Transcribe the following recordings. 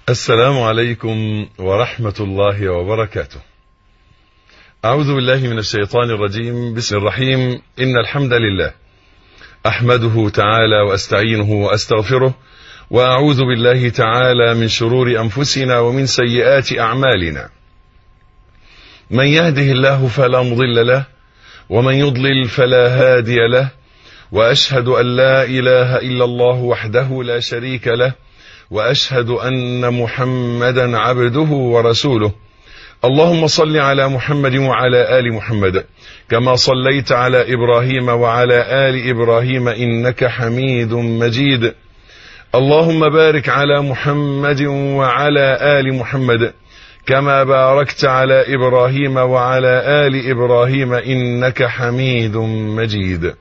السلام عليكم ورحمة الله وبركاته. أعوذ بالله من الشيطان الرجيم، بسم الرحيم، إن الحمد لله أحمده تعالى وأستعينه وأستغفره، وأعوذ بالله تعالى من شرور أنفسنا ومن سيئات أعمالنا. من يهده الله فلا مضل له، ومن يضلل فلا هادي له، وأشهد أن لا إله إلا الله وحده لا شريك له. واشهد ان محمدا عبده ورسوله اللهم صل على محمد وعلى ال محمد كما صليت على ابراهيم وعلى ال ابراهيم انك حميد مجيد اللهم بارك على محمد وعلى ال محمد كما باركت على ابراهيم وعلى ال ابراهيم انك حميد مجيد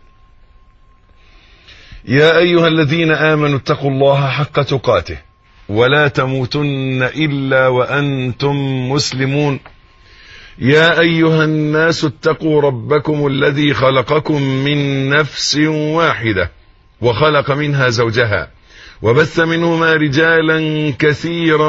يا ايها الذين امنوا اتقوا الله حق تقاته ولا تموتن الا وانتم مسلمون يا ايها الناس اتقوا ربكم الذي خلقكم من نفس واحده وخلق منها زوجها وبث منهما رجالا كثيرا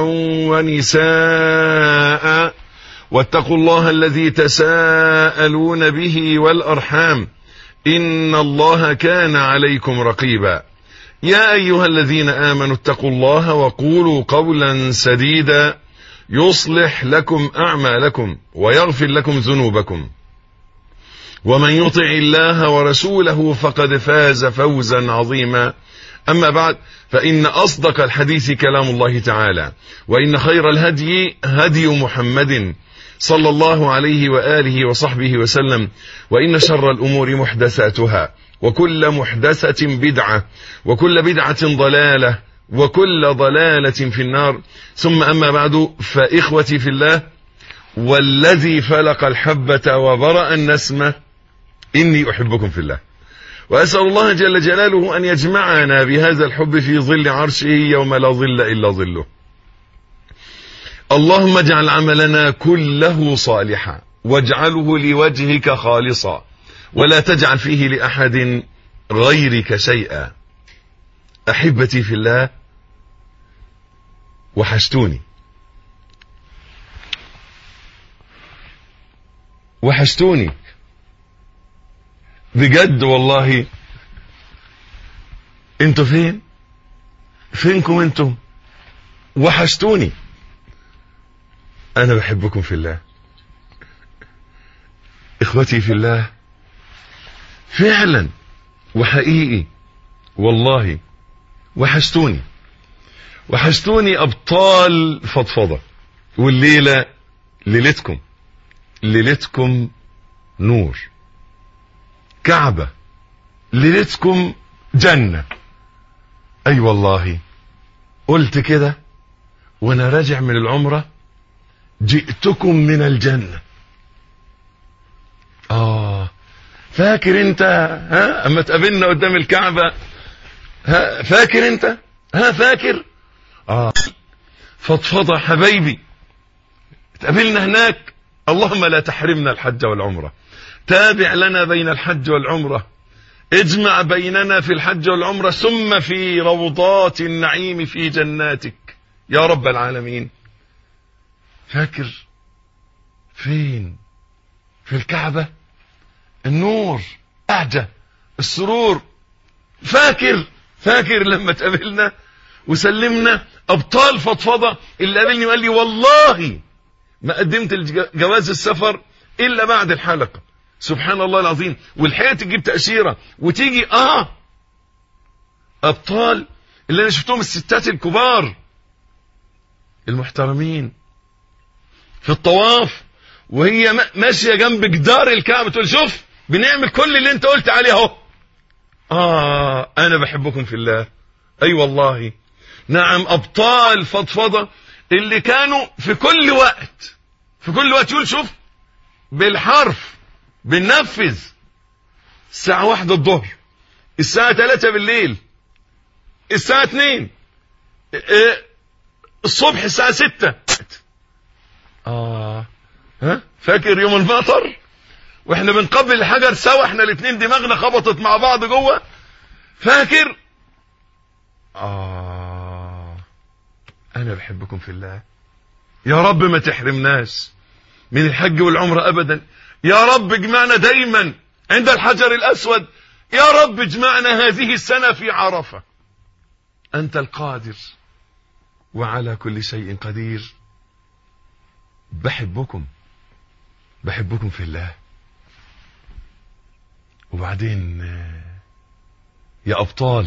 ونساء واتقوا الله الذي تساءلون به والارحام ان الله كان عليكم رقيبا يا ايها الذين امنوا اتقوا الله وقولوا قولا سديدا يصلح لكم اعمالكم ويغفر لكم ذنوبكم ومن يطع الله ورسوله فقد فاز فوزا عظيما اما بعد فان اصدق الحديث كلام الله تعالى وان خير الهدي هدي محمد صلى الله عليه واله وصحبه وسلم وان شر الامور محدثاتها وكل محدثه بدعه وكل بدعه ضلاله وكل ضلاله في النار ثم اما بعد فاخوتي في الله والذي فلق الحبه وبرا النسمه اني احبكم في الله واسال الله جل جلاله ان يجمعنا بهذا الحب في ظل عرشه يوم لا ظل الا ظله اللهم اجعل عملنا كله صالحا واجعله لوجهك خالصا ولا تجعل فيه لاحد غيرك شيئا احبتي في الله وحشتوني وحشتوني بجد والله انتوا فين فينكم انتم وحشتوني انا بحبكم في الله اخوتي في الله فعلا وحقيقي والله وحشتوني وحشتوني ابطال فضفضه والليله ليلتكم ليلتكم نور كعبه ليلتكم جنه اي أيوة والله قلت كده وانا راجع من العمره جئتكم من الجنة آه فاكر انت ها اما تقابلنا قدام الكعبة ها فاكر انت ها فاكر آه فضفضة حبايبي تقابلنا هناك اللهم لا تحرمنا الحج والعمرة تابع لنا بين الحج والعمرة اجمع بيننا في الحج والعمرة ثم في روضات النعيم في جناتك يا رب العالمين فاكر فين في الكعبة النور أعجى السرور فاكر فاكر لما تقابلنا وسلمنا أبطال فضفضة اللي قابلني وقال لي والله ما قدمت جواز السفر إلا بعد الحلقة سبحان الله العظيم والحقيقة تجيب تأشيرة وتيجي آه أبطال اللي أنا شفتهم الستات الكبار المحترمين في الطواف وهي ماشيه جنب جدار الكعبه تقول شوف بنعمل كل اللي انت قلت عليه اهو اه انا بحبكم في الله اي أيوة والله نعم ابطال فضفضه اللي كانوا في كل وقت في كل وقت يقول شوف بالحرف بننفذ الساعة واحدة الظهر الساعة ثلاثة بالليل الساعة اتنين الصبح الساعة ستة آه ها فاكر يوم المطر واحنا بنقبل الحجر سوا احنا الاثنين دماغنا خبطت مع بعض جوه فاكر آه انا بحبكم في الله يا رب ما تحرمناش من الحج والعمرة ابدا يا رب اجمعنا دايما عند الحجر الاسود يا رب اجمعنا هذه السنة في عرفة انت القادر وعلى كل شيء قدير بحبكم بحبكم في الله وبعدين يا ابطال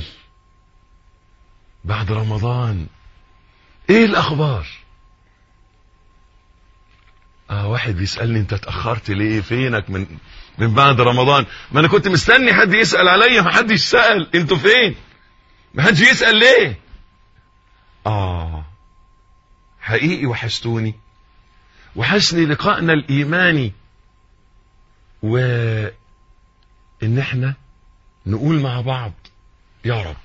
بعد رمضان ايه الاخبار اه واحد بيسألني انت اتأخرت ليه فينك من من بعد رمضان ما انا كنت مستني حد يسأل عليا ما حدش سأل انتوا فين ما حدش يسأل ليه اه حقيقي وحشتوني وحشني لقائنا الايماني و ان احنا نقول مع بعض يا رب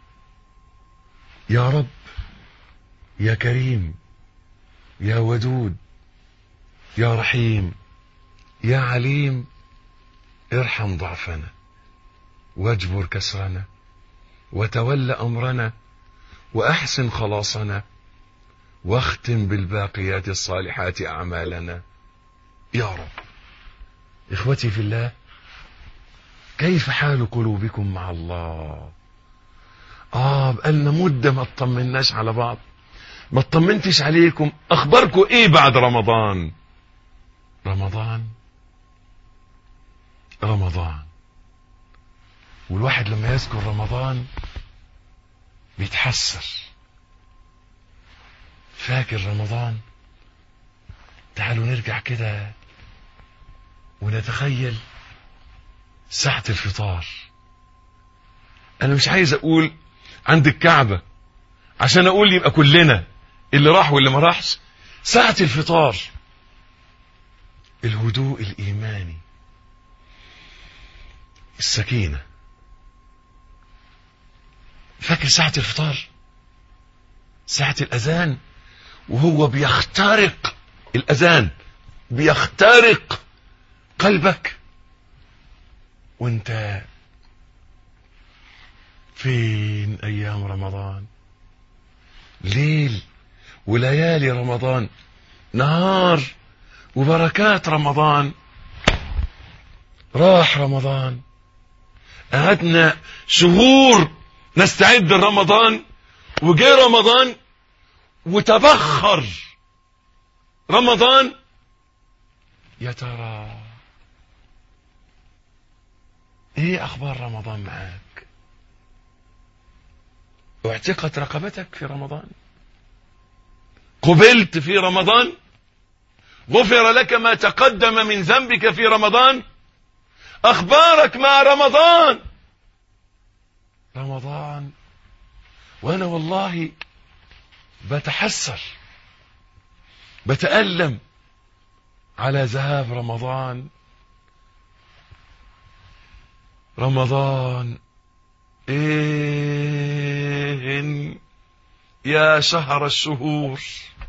يا رب يا كريم يا ودود يا رحيم يا عليم ارحم ضعفنا واجبر كسرنا وتول امرنا واحسن خلاصنا واختم بالباقيات الصالحات اعمالنا يا رب اخوتي في الله كيف حال قلوبكم مع الله اه بقالنا مدة ما اطمناش على بعض ما اطمنتش عليكم اخباركم ايه بعد رمضان رمضان رمضان والواحد لما يذكر رمضان بيتحسر فاكر رمضان تعالوا نرجع كده ونتخيل ساعة الفطار انا مش عايز اقول عند الكعبة عشان اقول يبقى كلنا اللي راح واللي ما راحش ساعة الفطار الهدوء الايماني السكينة فاكر ساعة الفطار ساعة الاذان وهو بيخترق الاذان بيخترق قلبك وانت فين ايام رمضان ليل وليالي رمضان نهار وبركات رمضان راح رمضان قعدنا شهور نستعد لرمضان وجه رمضان وتبخر رمضان يا ترى ايه اخبار رمضان معاك اعتقت رقبتك في رمضان قبلت في رمضان غفر لك ما تقدم من ذنبك في رمضان اخبارك مع رمضان رمضان وانا والله بتحسر بتألم على ذهاب رمضان رمضان إيه يا شهر الشهور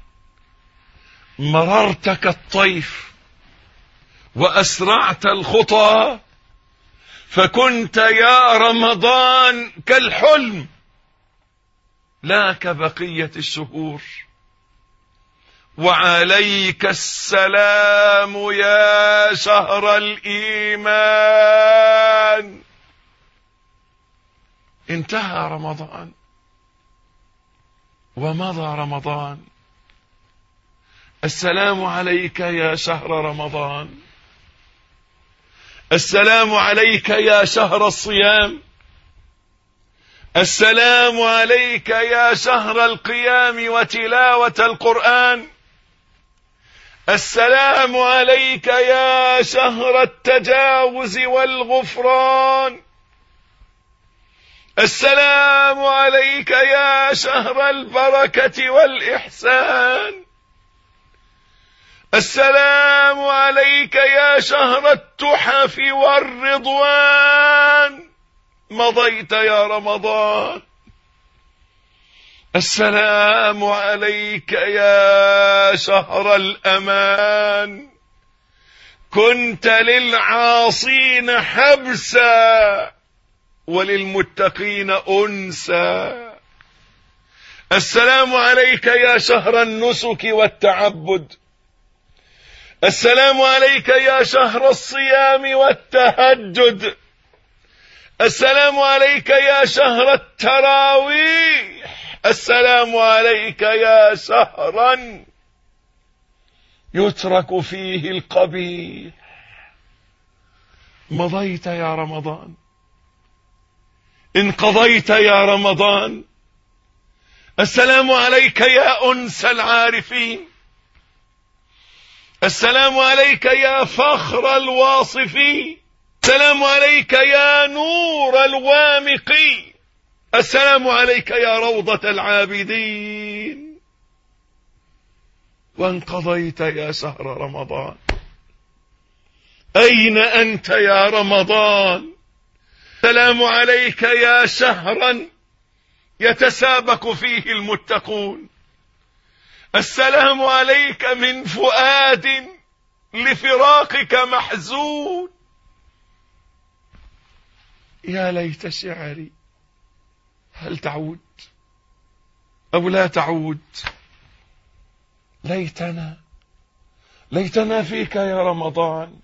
مررت كالطيف وأسرعت الخطى فكنت يا رمضان كالحلم لا كبقية الشهور وعليك السلام يا شهر الإيمان انتهى رمضان ومضى رمضان السلام عليك يا شهر رمضان السلام عليك يا شهر الصيام السلام عليك يا شهر القيام وتلاوة القرآن السلام عليك يا شهر التجاوز والغفران السلام عليك يا شهر البركة والإحسان السلام عليك يا شهر التحف والرضوان مضيت يا رمضان السلام عليك يا شهر الأمان كنت للعاصين حبسا وللمتقين أنسا السلام عليك يا شهر النسك والتعبد السلام عليك يا شهر الصيام والتهجد السلام عليك يا شهر التراويح السلام عليك يا شهرا يترك فيه القبيح مضيت يا رمضان انقضيت يا رمضان السلام عليك يا أنس العارفين السلام عليك يا فخر الواصفين السلام عليك يا نور الوامقين السلام عليك يا روضة العابدين وانقضيت يا شهر رمضان أين أنت يا رمضان السلام عليك يا شهرا يتسابق فيه المتقون السلام عليك من فؤاد لفراقك محزون يا ليت شعري هل تعود أو لا تعود ليتنا ليتنا فيك يا رمضان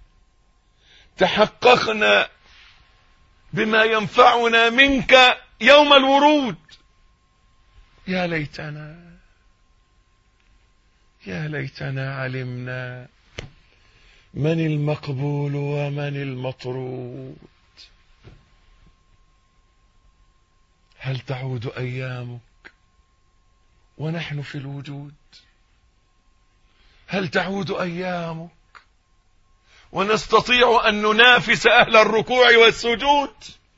تحققنا بما ينفعنا منك يوم الورود يا ليتنا يا ليتنا علمنا من المقبول ومن المطرود هل تعود أيامك ونحن في الوجود هل تعود أيامك ونستطيع أن ننافس أهل الركوع والسجود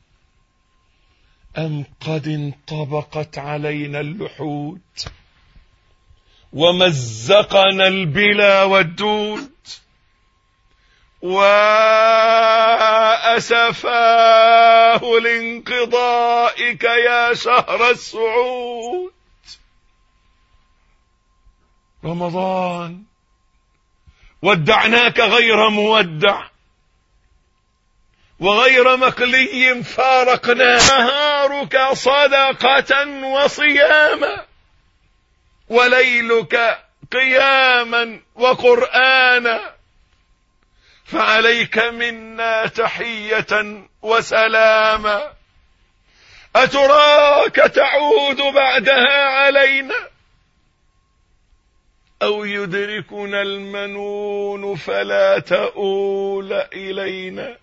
أم قد انطبقت علينا اللحود ومزقنا البلا والدود وأسفاه لانقضائك يا شهر السعود رمضان ودعناك غير مودع وغير مقلي فارقنا نهارك صدقة وصياما وليلك قياما وقرآنا فعليك منا تحية وسلاما أتراك تعود بعدها علينا أو يدركنا المنون فلا تؤول إلينا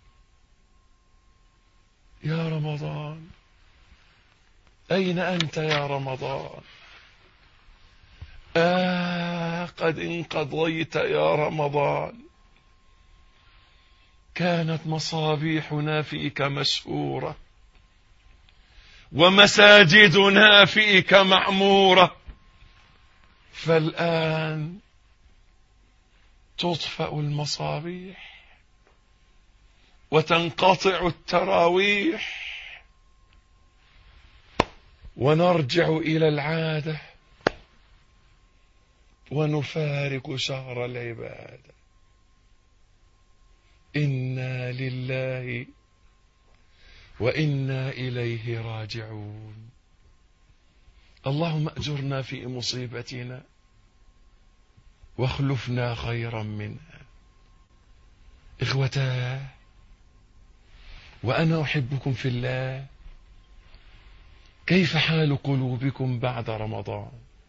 يا رمضان أين أنت يا رمضان آه قد انقضيت يا رمضان كانت مصابيحنا فيك مسهورة ومساجدنا فيك معمورة فالآن تطفأ المصابيح وتنقطع التراويح ونرجع إلى العادة ونفارق شهر العبادة إنا لله وإنا إليه راجعون اللهم أجرنا في مصيبتنا واخلفنا خيرا منها إخوتاه وأنا أحبكم في الله كيف حال قلوبكم بعد رمضان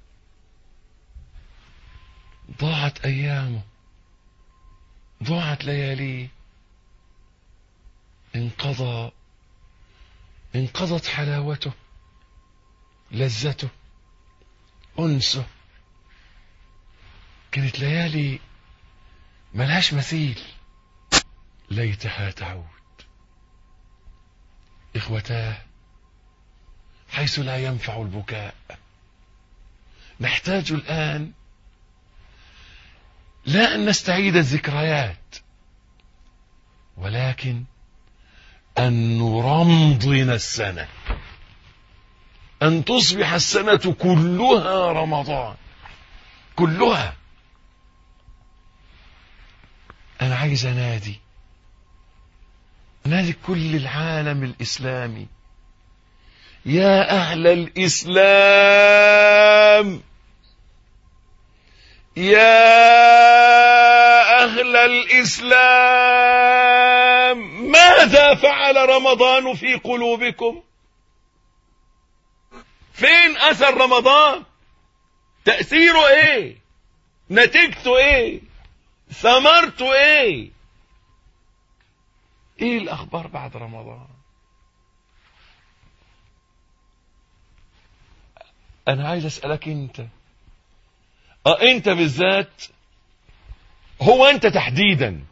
ضاعت أيامه ضاعت لياليه انقضى انقضت حلاوته لذته أنسه كانت ليالي ملهاش مثيل ليتها تعود إخوتاه حيث لا ينفع البكاء نحتاج الآن لا أن نستعيد الذكريات ولكن أن نرمضن السنة أن تصبح السنة كلها رمضان كلها أنا عايز أنادي نادي كل العالم الإسلامي يا أهل الإسلام يا أهل الإسلام ماذا فعل رمضان في قلوبكم فين أثر رمضان تأثيره إيه نتيجته إيه ثمرته إيه إيه الأخبار بعد رمضان أنا عايز أسألك أنت اه انت بالذات هو انت تحديدا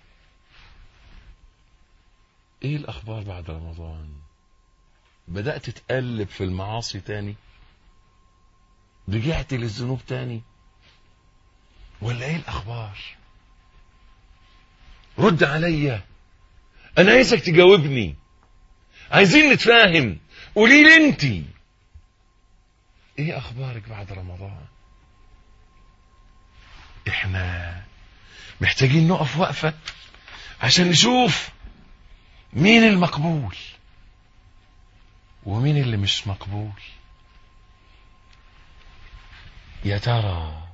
ايه الاخبار بعد رمضان بدأت تقلب في المعاصي تاني رجعت للذنوب تاني ولا ايه الاخبار رد عليا انا عايزك تجاوبني عايزين نتفاهم قولي لي انت ايه اخبارك بعد رمضان احنا محتاجين نقف وقفة عشان نشوف مين المقبول ومين اللي مش مقبول يا ترى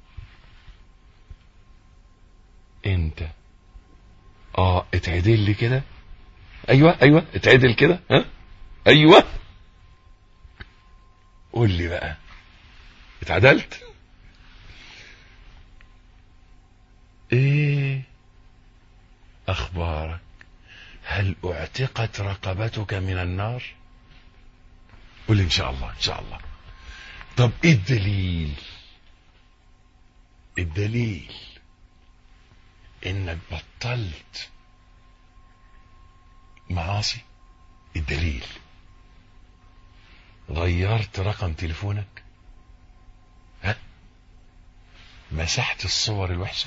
انت اه اتعدل لي كده ايوه ايوه اتعدل كده ها ايوه قول لي بقى اتعدلت ايه اخبارك هل اعتقت رقبتك من النار قل ان شاء الله ان شاء الله طب ايه الدليل الدليل انك بطلت معاصي الدليل غيرت رقم تليفونك ها مسحت الصور الوحشه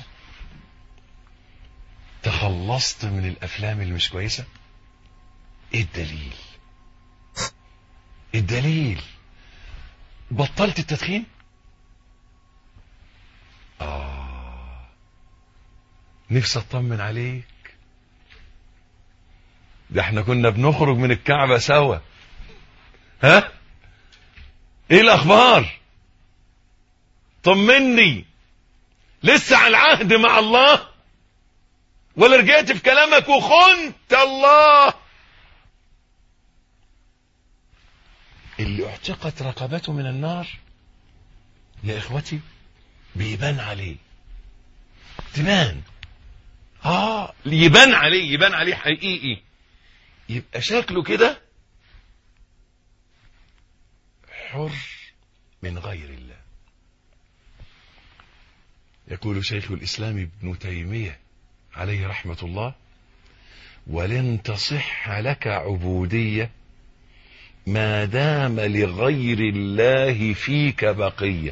تخلصت من الافلام اللي مش كويسه ايه الدليل الدليل بطلت التدخين اه نفسي اطمن عليك ده احنا كنا بنخرج من الكعبة سوا ها ايه الاخبار طمني لسه على العهد مع الله ولا رجعت في كلامك وخنت الله اللي اعتقت رقبته من النار يا اخوتي بيبان عليه تبان اه يبان عليه يبان عليه حقيقي يبقى شكله كده حر من غير الله يقول شيخ الاسلام ابن تيميه عليه رحمه الله ولن تصح لك عبوديه ما دام لغير الله فيك بقيه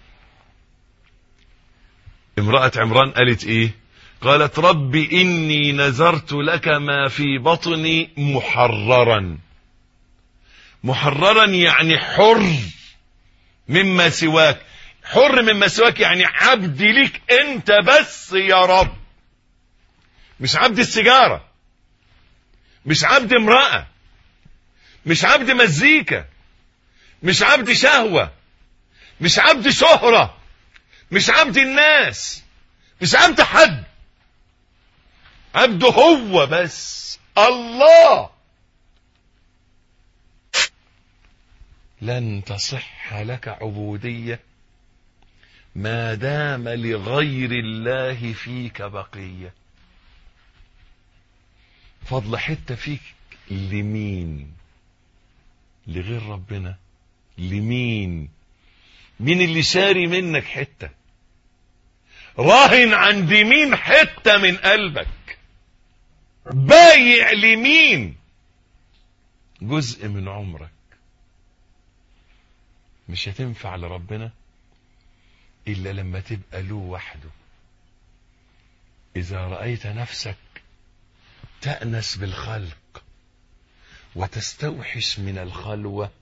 امراه عمران قالت ايه قالت رب اني نذرت لك ما في بطني محررا محررا يعني حر مما سواك حر مما سواك يعني عبد ليك انت بس يا رب مش عبد السيجاره مش عبد امراه مش عبد مزيكا مش عبد شهوه مش عبد شهره مش عبد الناس مش عبد حد عبده هو بس الله لن تصح لك عبودية ما دام لغير الله فيك بقية فضل حتة فيك لمين لغير ربنا لمين مين اللي شاري منك حتة راهن عند مين حتة من قلبك بايع لمين جزء من عمرك مش هتنفع لربنا إلا لما تبقى له وحده إذا رأيت نفسك تأنس بالخلق وتستوحش من الخلوة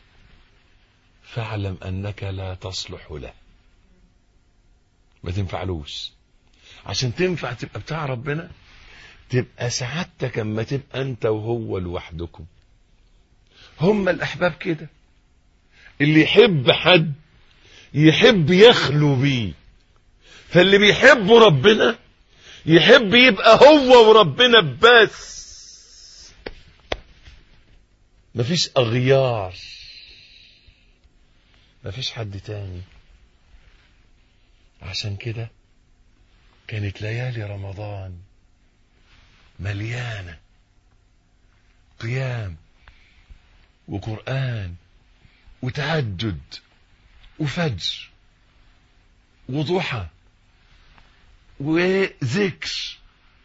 فاعلم أنك لا تصلح له ما تنفعلوش عشان تنفع تبقى بتاع ربنا تبقى سعادتك اما تبقى انت وهو لوحدكم هم الأحباب كده اللي يحب حد يحب يخلو بيه فاللي بيحب ربنا يحب يبقى هو وربنا بس مفيش أغيار مفيش حد تاني عشان كده كانت ليالي رمضان مليانة قيام وقرآن وتهجد وفجر وضحى وذكر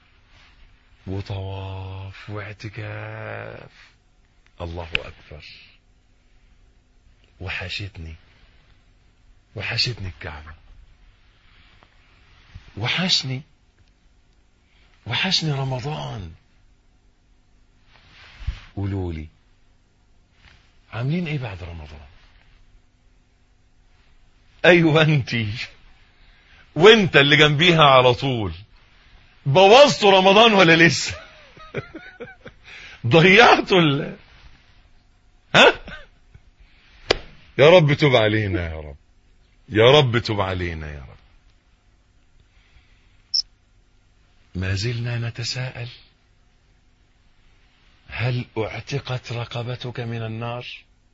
وطواف واعتكاف الله أكبر وحشتني وحشتني الكعبة وحشني وحشني رمضان قولوا لي عاملين ايه بعد رمضان ايوه انتي وانت اللي جنبيها على طول بوظتوا رمضان ولا لسه ضيعتوا ال ها يا رب تب علينا يا رب يا رب تب علينا يا رب ما زلنا نتساءل هل اعتقت رقبتك من النار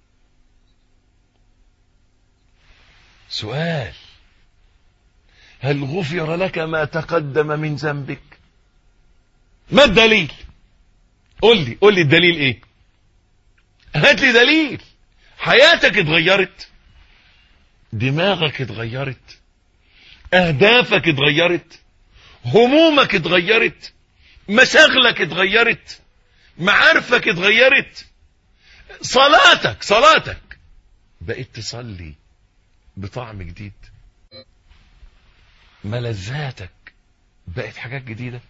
سؤال هل غفر لك ما تقدم من ذنبك ما الدليل قل لي قل لي الدليل ايه هات لي دليل حياتك اتغيرت دماغك اتغيرت اهدافك اتغيرت همومك اتغيرت مشاغلك اتغيرت معارفك اتغيرت صلاتك صلاتك بقيت تصلي بطعم جديد ملذاتك بقت حاجات جديدة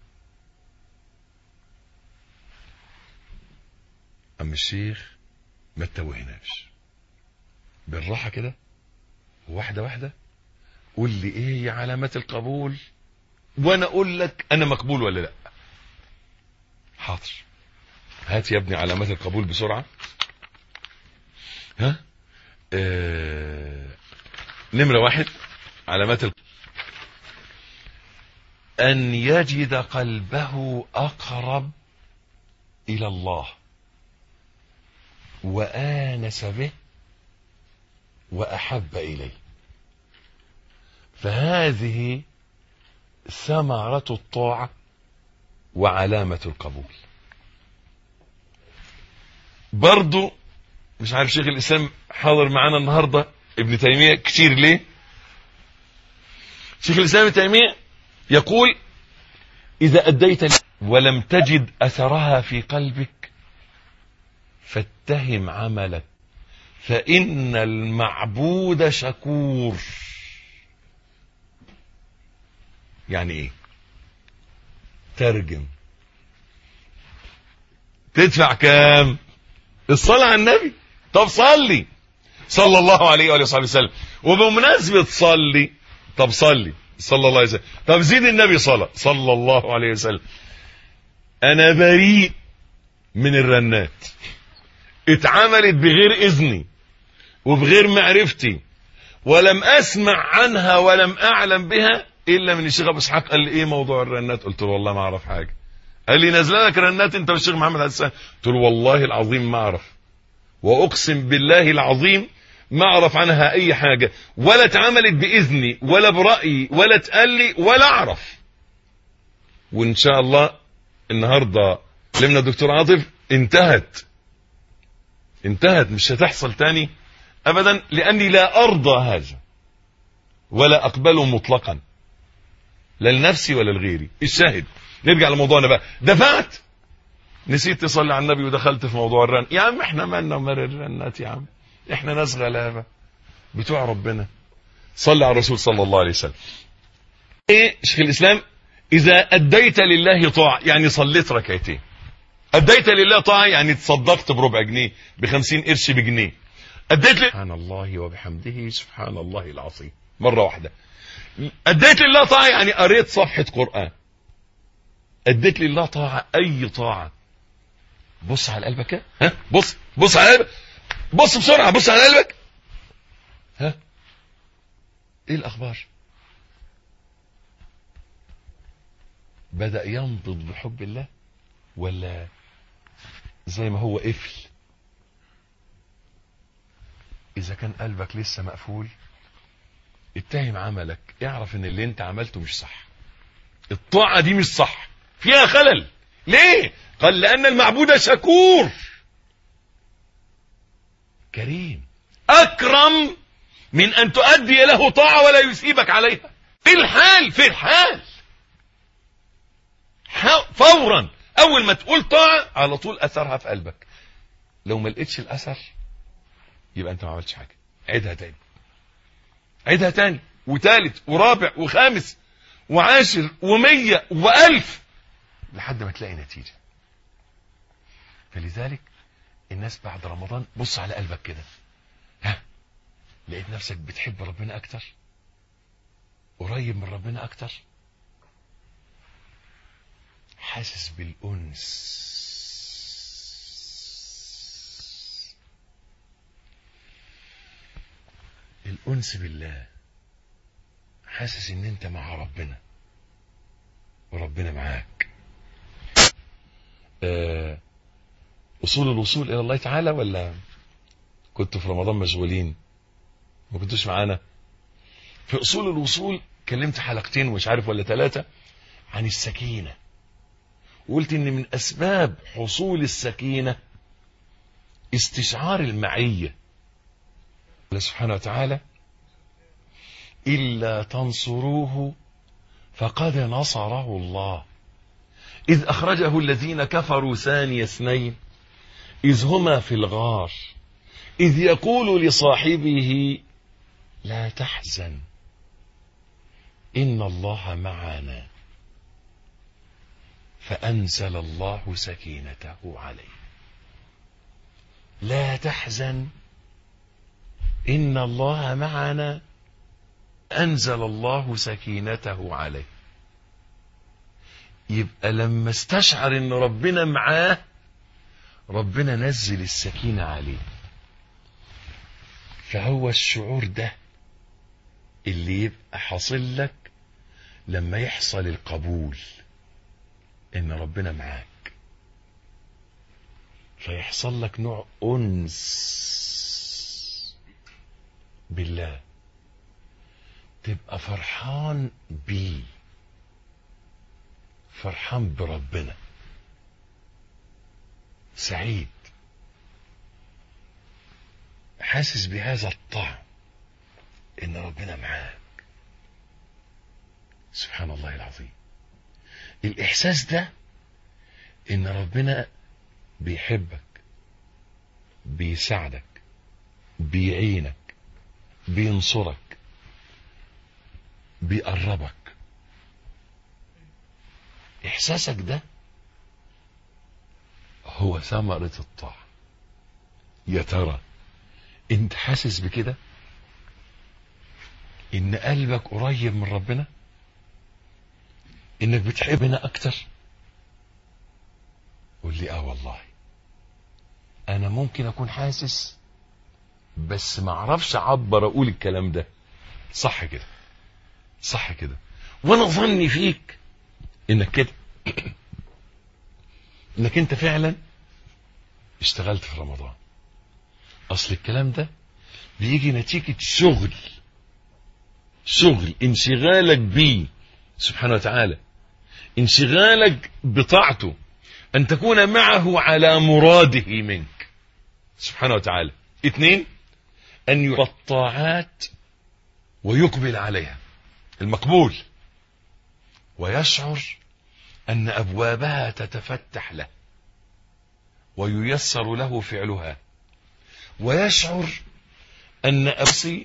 أما الشيخ ما تتوهناش بالراحة كده واحدة واحدة قول لي ايه هي علامات القبول وانا اقول لك انا مقبول ولا لا حاضر هات يا ابني علامات القبول بسرعة ها آه... نمرة واحد علامات القبول أن يجد قلبه أقرب إلى الله وآنس به وأحب إليه فهذه ثمرة الطاعة وعلامة القبول برضو مش عارف شيخ الإسلام حاضر معانا النهاردة ابن تيمية كتير ليه شيخ الإسلام ابن تيمية يقول إذا أديت ولم تجد أثرها في قلبك فاتهم عملك فإن المعبود شكور يعني إيه ترجم تدفع كام الصلاة على النبي طب صلي صلى الله عليه وآله وصحبه وسلم وبمناسبة صلي طب صلي صلى الله عليه وسلم طب زيد النبي صلى صلى الله عليه وسلم انا بريء من الرنات اتعملت بغير اذني وبغير معرفتي ولم اسمع عنها ولم اعلم بها الا من الشيخ ابو اسحاق قال لي ايه موضوع الرنات قلت له والله ما اعرف حاجه قال لي نازله لك رنات انت والشيخ محمد حسان قلت له والله العظيم ما اعرف واقسم بالله العظيم ما اعرف عنها اي حاجة ولا اتعملت باذني ولا برأيي ولا اتقال لي ولا اعرف وان شاء الله النهاردة لمنا الدكتور عاطف انتهت انتهت مش هتحصل تاني ابدا لاني لا ارضى هذا ولا اقبله مطلقا لا لنفسي ولا لغيري الشاهد نرجع لموضوعنا بقى دفعت نسيت تصلي على النبي ودخلت في موضوع الرن يا عم احنا مالنا ومال الرنات يا عم احنا ناس غلابة بتوع ربنا صلى على الرسول صلى الله عليه وسلم ايه شيخ الاسلام اذا اديت لله طاعة يعني صليت ركعتين اديت لله طاعة يعني تصدقت بربع جنيه بخمسين قرش بجنيه اديت ل... سبحان الله وبحمده سبحان الله العظيم مرة واحدة اديت لله طاعة يعني قريت صفحة قرآن اديت لله طاعة اي طاعة بص على قلبك كده ها بص بص على قلبك بص بسرعة بص على قلبك ها ايه الاخبار بدأ ينضج بحب الله ولا زي ما هو قفل اذا كان قلبك لسه مقفول اتهم عملك اعرف ان اللي انت عملته مش صح الطاعة دي مش صح فيها خلل ليه قال لان المعبود شكور كريم اكرم من ان تؤدي له طاعة ولا يثيبك عليها في الحال في الحال فورا اول ما تقول طاعة على طول اثرها في قلبك لو ما لقيتش الاثر يبقى انت ما عملتش حاجة عيدها تاني عيدها تاني وتالت ورابع وخامس وعاشر ومية والف لحد ما تلاقي نتيجة فلذلك الناس بعد رمضان بص على قلبك كده ها لقيت نفسك بتحب ربنا اكتر قريب من ربنا اكتر حاسس بالانس الانس بالله حاسس ان انت مع ربنا وربنا معاك آه اصول الوصول الى الله تعالى ولا كنتوا في رمضان مشغولين ما كنتوش معانا في اصول الوصول كلمت حلقتين ومش عارف ولا ثلاثة عن السكينة وقلت ان من اسباب حصول السكينة استشعار المعية الله سبحانه وتعالى إلا تنصروه فقد نصره الله إذ أخرجه الذين كفروا ثاني اثنين إذ هما في الغار إذ يقول لصاحبه لا تحزن إن الله معنا فأنزل الله سكينته عليه لا تحزن إن الله معنا أنزل الله سكينته عليه يبقى لما استشعر ان ربنا معاه ربنا نزل السكينة عليه فهو الشعور ده اللي يبقى حاصل لك لما يحصل القبول ان ربنا معاك فيحصل لك نوع انس بالله تبقى فرحان بيه فرحان بربنا سعيد حاسس بهذا الطعم ان ربنا معاك سبحان الله العظيم الاحساس ده ان ربنا بيحبك بيساعدك بيعينك بينصرك بيقربك احساسك ده هو ثمرة الطاعة يا ترى انت حاسس بكده ان قلبك قريب من ربنا انك بتحبنا اكتر قول لي اه والله انا ممكن اكون حاسس بس ما اعرفش اعبر اقول الكلام ده صح كده صح كده وانا ظني فيك انك كده انك انت فعلا اشتغلت في رمضان اصل الكلام ده بيجي نتيجة شغل شغل انشغالك بيه سبحانه وتعالى انشغالك بطاعته ان تكون معه على مراده منك سبحانه وتعالى اثنين ان يرى الطاعات ويقبل عليها المقبول ويشعر ان ابوابها تتفتح له وييسر له فعلها ويشعر ان ابصي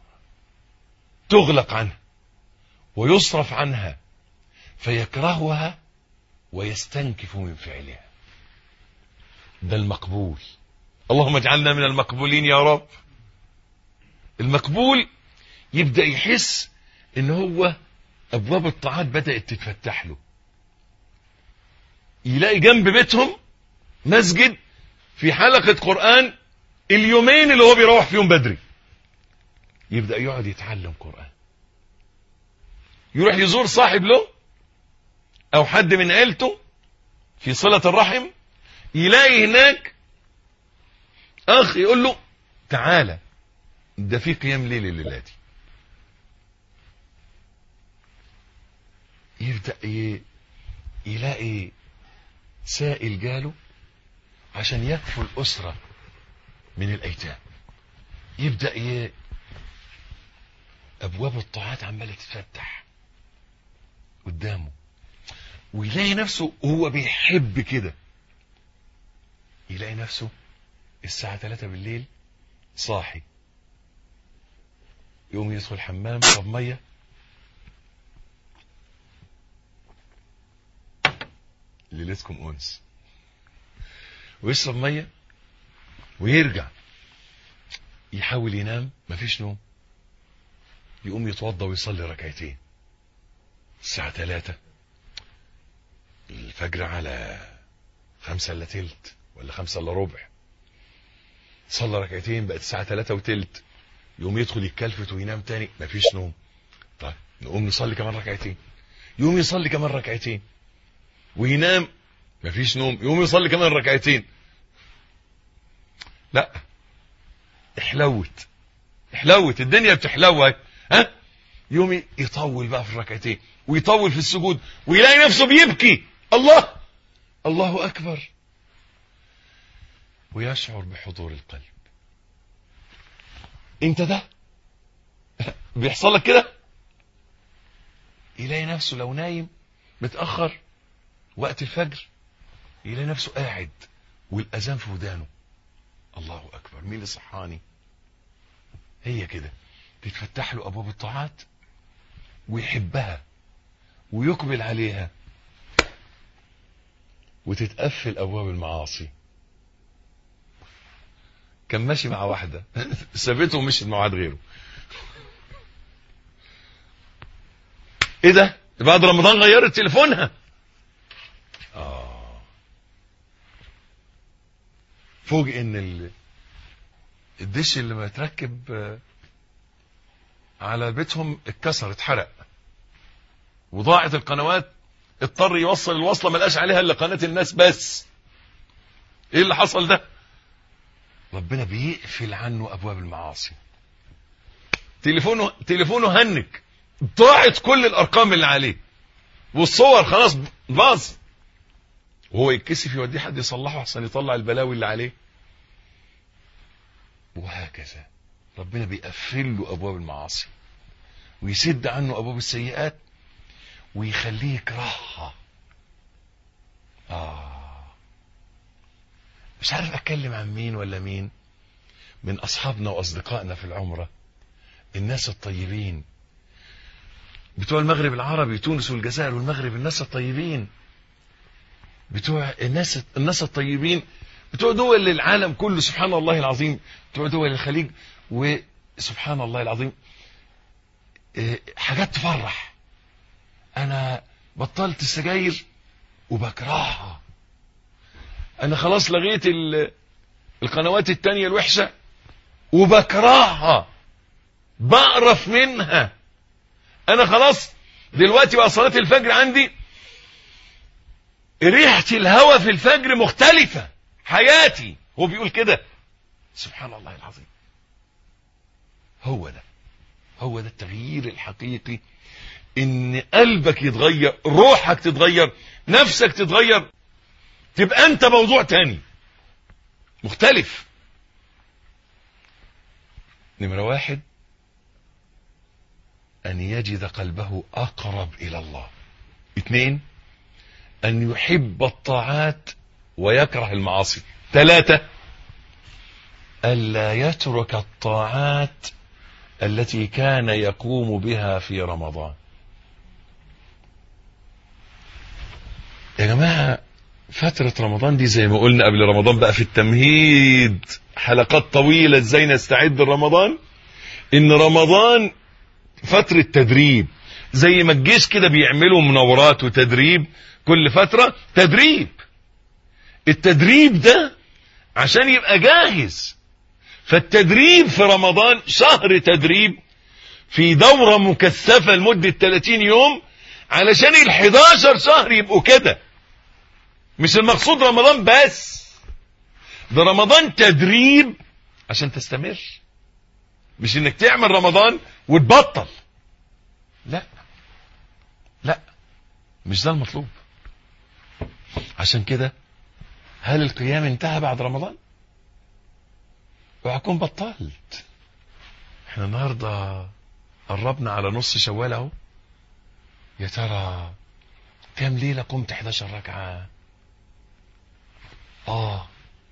تغلق عنه ويصرف عنها فيكرهها ويستنكف من فعلها ده المقبول اللهم اجعلنا من المقبولين يا رب المقبول يبدأ يحس ان هو ابواب الطاعات بدأت تتفتح له يلاقي جنب بيتهم مسجد في حلقة قرآن اليومين اللي هو بيروح فيهم بدري يبدأ يقعد يتعلم قرآن يروح يزور صاحب له او حد من عيلته في صلة الرحم يلاقي هناك اخ يقول له تعالى ده في قيام ليل الليلة دي يبدأ ي- يلاقي سائل جاله عشان يكفوا الأسرة من الأيتام يبدأ ي... أبواب الطاعات عمالة تتفتح قدامه ويلاقي نفسه وهو بيحب كده يلاقي نفسه الساعة 3 بالليل صاحي يقوم يدخل الحمام طب مية ليلتكم أنس ويشرب مية ويرجع يحاول ينام مفيش نوم يقوم يتوضى ويصلي ركعتين الساعة ثلاثة الفجر على خمسة الا تلت ولا خمسة الا ربع صلى ركعتين بقت الساعة ثلاثة وتلت يقوم يدخل يتكلفت وينام تاني مفيش نوم طيب نقوم نصلي كمان ركعتين يقوم يصلي كمان ركعتين وينام مفيش نوم يقوم يصلي كمان ركعتين لا احلوت احلوت الدنيا بتحلوت ها يوم يطول بقى في الركعتين ويطول في السجود ويلاقي نفسه بيبكي الله الله اكبر ويشعر بحضور القلب انت ده بيحصل لك كده يلاقي نفسه لو نايم متاخر وقت الفجر يلاقي نفسه قاعد والاذان في ودانه الله اكبر مين اللي صحاني هي كده تتفتح له ابواب الطاعات ويحبها ويقبل عليها وتتقفل ابواب المعاصي كان ماشي مع واحده سابته ومشيت مع واحد غيره ايه ده بعد رمضان غيرت تليفونها اه فوجئ ان ال... الدش اللي متركب آه، على بيتهم اتكسر اتحرق وضاعت القنوات اضطر يوصل الوصله ما لقاش عليها الا قناه الناس بس ايه اللي حصل ده ربنا بيقفل عنه ابواب المعاصي تليفونه تليفونه هنك ضاعت كل الارقام اللي عليه والصور خلاص باظ وهو يتكسف يوديه حد يصلحه عشان يطلع البلاوي اللي عليه وهكذا ربنا بيقفل له ابواب المعاصي ويسد عنه ابواب السيئات ويخليه يكرهها اه مش عارف اتكلم عن مين ولا مين من اصحابنا واصدقائنا في العمره الناس الطيبين بتوع المغرب العربي تونس والجزائر والمغرب الناس الطيبين بتوع الناس الناس الطيبين بتوع دول العالم كله سبحان الله العظيم بتوع دول الخليج وسبحان الله العظيم إيه، حاجات تفرح انا بطلت السجاير وبكرهها انا خلاص لغيت ال- القنوات التانية الوحشة وبكرهها بقرف منها انا خلاص دلوقتي بقى صلاة الفجر عندي ريحة الهواء في الفجر مختلفة حياتي هو بيقول كده سبحان الله العظيم هو ده هو ده التغيير الحقيقي ان قلبك يتغير روحك تتغير نفسك تتغير تبقى انت موضوع تاني مختلف نمرة واحد ان يجد قلبه اقرب الى الله اثنين ان يحب الطاعات ويكره المعاصي ثلاثة ألا يترك الطاعات التي كان يقوم بها في رمضان يا جماعة فترة رمضان دي زي ما قلنا قبل رمضان بقى في التمهيد حلقات طويلة ازاي نستعد لرمضان ان رمضان فترة تدريب زي ما الجيش كده بيعملوا مناورات وتدريب كل فترة تدريب التدريب ده عشان يبقى جاهز فالتدريب في رمضان شهر تدريب في دورة مكثفة لمدة 30 يوم علشان ال 11 شهر يبقوا كده مش المقصود رمضان بس ده رمضان تدريب عشان تستمر مش انك تعمل رمضان وتبطل لا لا مش ده المطلوب عشان كده هل القيام انتهى بعد رمضان وهكون بطلت احنا النهارده قربنا على نص شوال اهو يا ترى كام ليله قمت 11 ركعه اه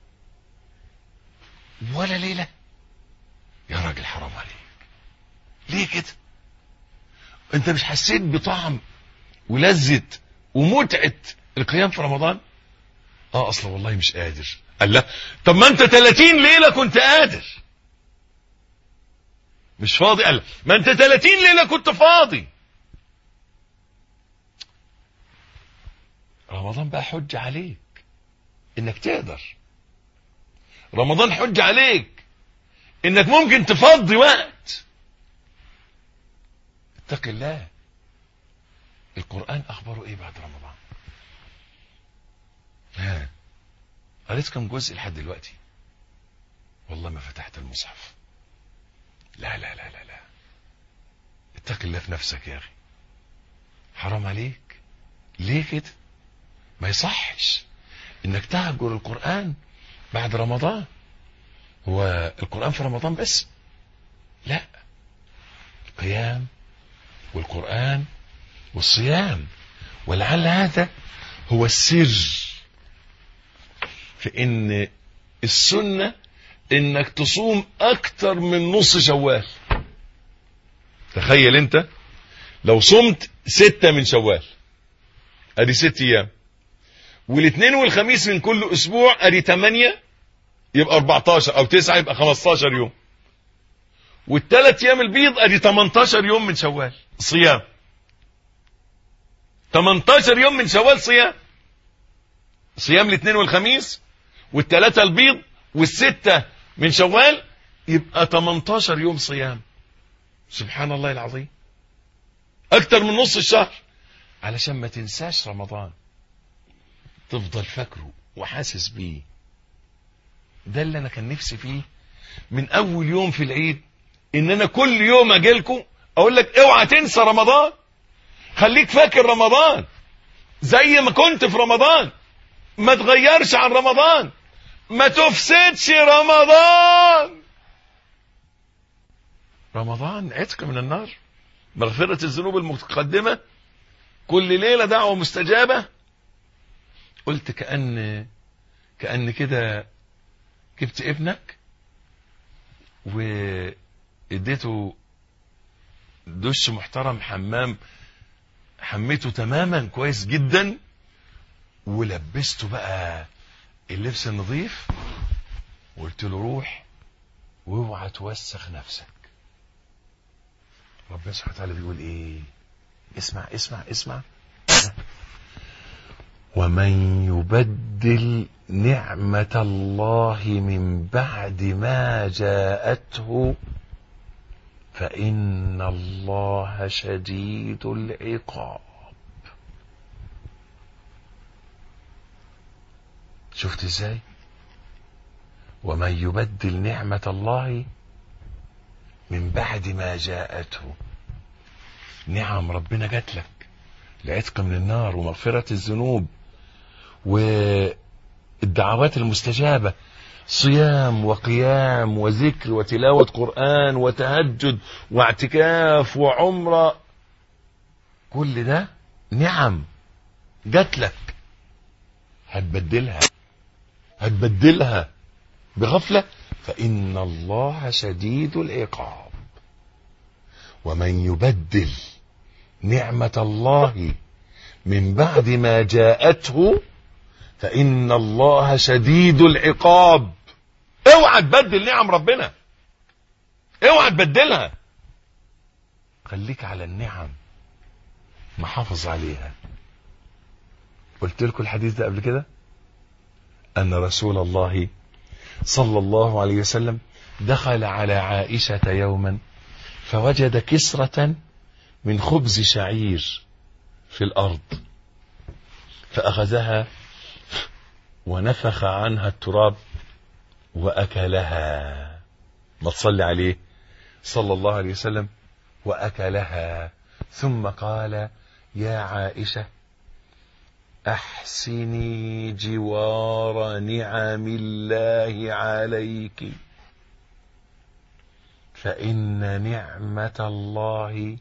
ولا ليله يا راجل حرام عليك ليه كده انت مش حسيت بطعم ولذة ومتعة القيام في رمضان اه اصلا والله مش قادر قال لا طب ما انت 30 ليلة كنت قادر مش فاضي قال ما انت 30 ليلة كنت فاضي رمضان بقى حج عليك انك تقدر رمضان حج عليك انك ممكن تفضي وقت اتق الله القرآن اخباره ايه بعد رمضان ها قريت كم جزء لحد دلوقتي والله ما فتحت المصحف لا لا لا لا لا اتق الله في نفسك يا اخي حرام عليك ليه كده ما يصحش انك تهجر القرآن بعد رمضان هو القرآن في رمضان بس لا القيام والقرآن والصيام ولعل هذا هو السر في ان السنة انك تصوم اكتر من نص شوال تخيل انت لو صمت ستة من شوال ادي ست ايام والاثنين والخميس من كل اسبوع ادي ثمانية يبقى 14 او 9 يبقى 15 يوم والثلاث ايام البيض ادي 18 يوم من شوال صيام 18 يوم من شوال صيام صيام الاثنين والخميس والثلاثة البيض والستة من شوال يبقى 18 يوم صيام سبحان الله العظيم اكتر من نص الشهر علشان ما تنساش رمضان تفضل فاكره وحاسس بيه ده اللي انا كان نفسي فيه من اول يوم في العيد ان انا كل يوم اجيلكم اقول لك اوعى تنسى رمضان خليك فاكر رمضان زي ما كنت في رمضان ما تغيرش عن رمضان ما تفسدش رمضان رمضان عتق من النار مغفرة الذنوب المتقدمة كل ليلة دعوة مستجابة قلت كأن كأن كده جبت ابنك واديته دش محترم حمام حميته تماما كويس جدا ولبسته بقى اللبس النظيف وقلت له روح واوعى توسخ نفسك ربنا سبحانه وتعالى بيقول ايه اسمع اسمع اسمع ومن يبدل نعمة الله من بعد ما جاءته فإن الله شديد العقاب شفت ازاي ومن يبدل نعمة الله من بعد ما جاءته نعم ربنا جات لك العتق من النار ومغفرة الذنوب والدعوات المستجابة صيام وقيام وذكر وتلاوة قرآن وتهجد واعتكاف وعمرة كل ده نعم جات لك هتبدلها هتبدلها بغفلة فإن الله شديد العقاب ومن يبدل نعمة الله من بعد ما جاءته فإن الله شديد العقاب اوعى تبدل نعم ربنا اوعى تبدلها خليك على النعم محافظ عليها قلت لكم الحديث ده قبل كده أن رسول الله صلى الله عليه وسلم دخل على عائشة يوما فوجد كسرة من خبز شعير في الأرض فأخذها ونفخ عنها التراب وأكلها ما تصلي عليه صلى الله عليه وسلم وأكلها ثم قال يا عائشة أحسني جوار نعم الله عليك فإن نعمة الله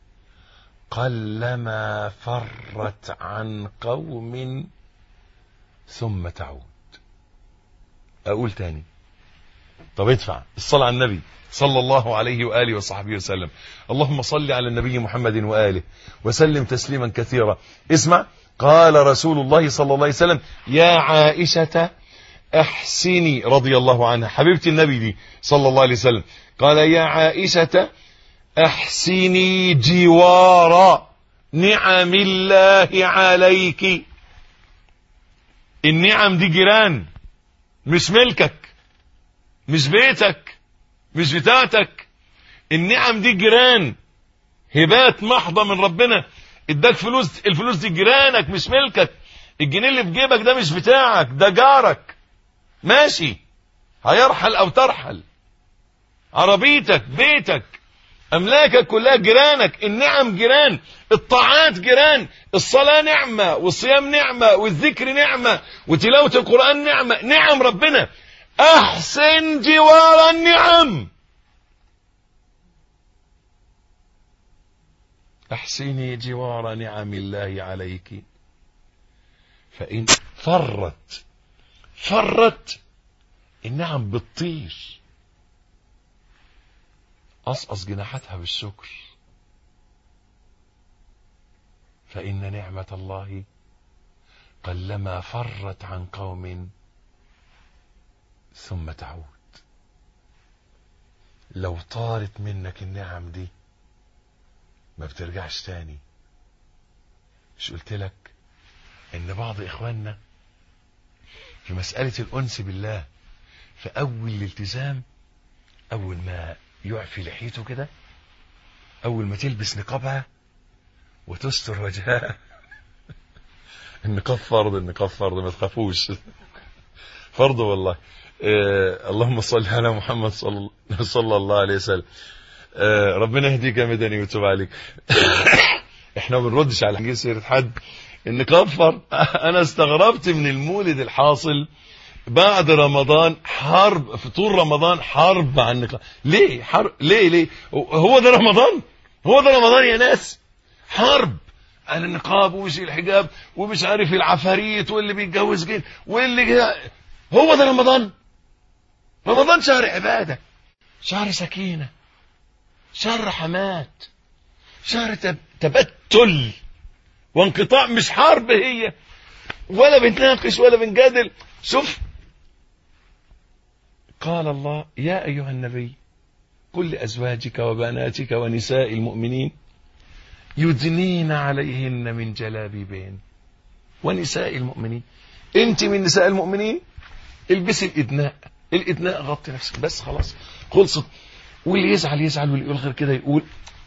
قلما فرت عن قوم ثم تعود أقول تاني طب ادفع الصلاة على النبي صلى الله عليه وآله وصحبه وسلم اللهم صل على النبي محمد وآله وسلم تسليما كثيرا اسمع قال رسول الله صلى الله عليه وسلم يا عائشة احسني رضي الله عنها حبيبتي النبي دي صلى الله عليه وسلم قال يا عائشة احسني جوار نعم الله عليك النعم دي جيران مش ملكك مش بيتك مش بتاعتك النعم دي جيران هبات محضة من ربنا اداك فلوس الفلوس دي جيرانك مش ملكك الجنيه اللي في جيبك ده مش بتاعك ده جارك ماشي هيرحل او ترحل عربيتك بيتك املاكك كلها جيرانك النعم جيران الطاعات جيران الصلاة نعمة والصيام نعمة والذكر نعمة وتلاوة القرآن نعمة نعم ربنا احسن جوار النعم احسني جوار نعم الله عليك فإن فرت فرت النعم بتطير قصقص جناحاتها بالشكر فإن نعمة الله قلما فرت عن قوم ثم تعود لو طارت منك النعم دي ما بترجعش تاني مش قلت لك ان بعض اخواننا في مسألة الانس بالله في اول الالتزام اول ما يعفي لحيته كده اول ما تلبس نقابها وتستر وجهها النقاب فرض النقاب فرض ما تخافوش فرض والله آه اللهم صل على محمد صلى, صلى الله عليه وسلم آه ربنا يهديك يا مدني ويتوب عليك احنا ما بنردش على حاجه سيره حد النقاب فرض انا استغربت من المولد الحاصل بعد رمضان حرب في طول رمضان حرب عن النقاب ليه حرب ليه ليه هو ده رمضان هو ده رمضان يا ناس حرب على النقاب ومش الحجاب ومش عارف العفاريت واللي بيتجوز جين واللي جدا. هو ده رمضان رمضان شهر عبادة شهر سكينة شهر رحمات شهر تب... تبتل وانقطاع مش حرب هي ولا بنتناقش ولا بنجادل شوف قال الله يا أيها النبي قل لأزواجك وبناتك ونساء المؤمنين يدنين عليهن من جلابيبين ونساء المؤمنين انت من نساء المؤمنين البسي الادناء الادناء غطي نفسك بس خلاص خلصت واللي يزعل يزعل واللي يقول غير كده يقول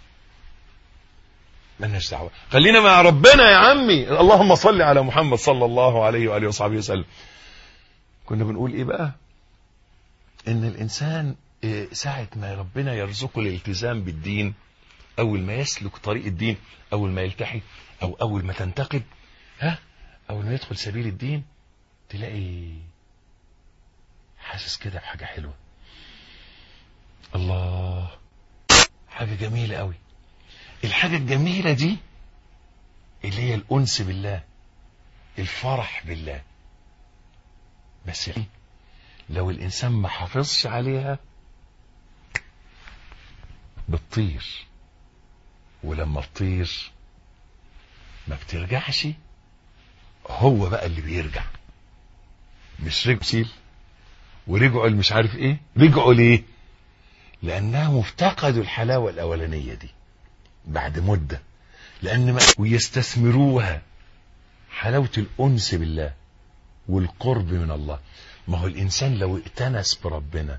مالناش دعوه خلينا مع ربنا يا عمي اللهم صل على محمد صلى الله عليه واله وصحبه وسلم كنا بنقول ايه بقى ان الانسان ساعه ما ربنا يرزقه الالتزام بالدين اول ما يسلك طريق الدين اول ما يلتحي او اول ما تنتقد ها اول ما يدخل سبيل الدين تلاقي حاسس كده بحاجه حلوه الله حاجه جميله قوي الحاجه الجميله دي اللي هي الانس بالله الفرح بالله بس لو الانسان ما حافظش عليها بتطير ولما تطير ما بترجعش هو بقى اللي بيرجع مش رجل ورجعوا مش عارف ايه رجعوا ليه لانهم افتقدوا الحلاوه الاولانيه دي بعد مده لان ما ويستثمروها حلاوه الانس بالله والقرب من الله ما هو الانسان لو ائتنس بربنا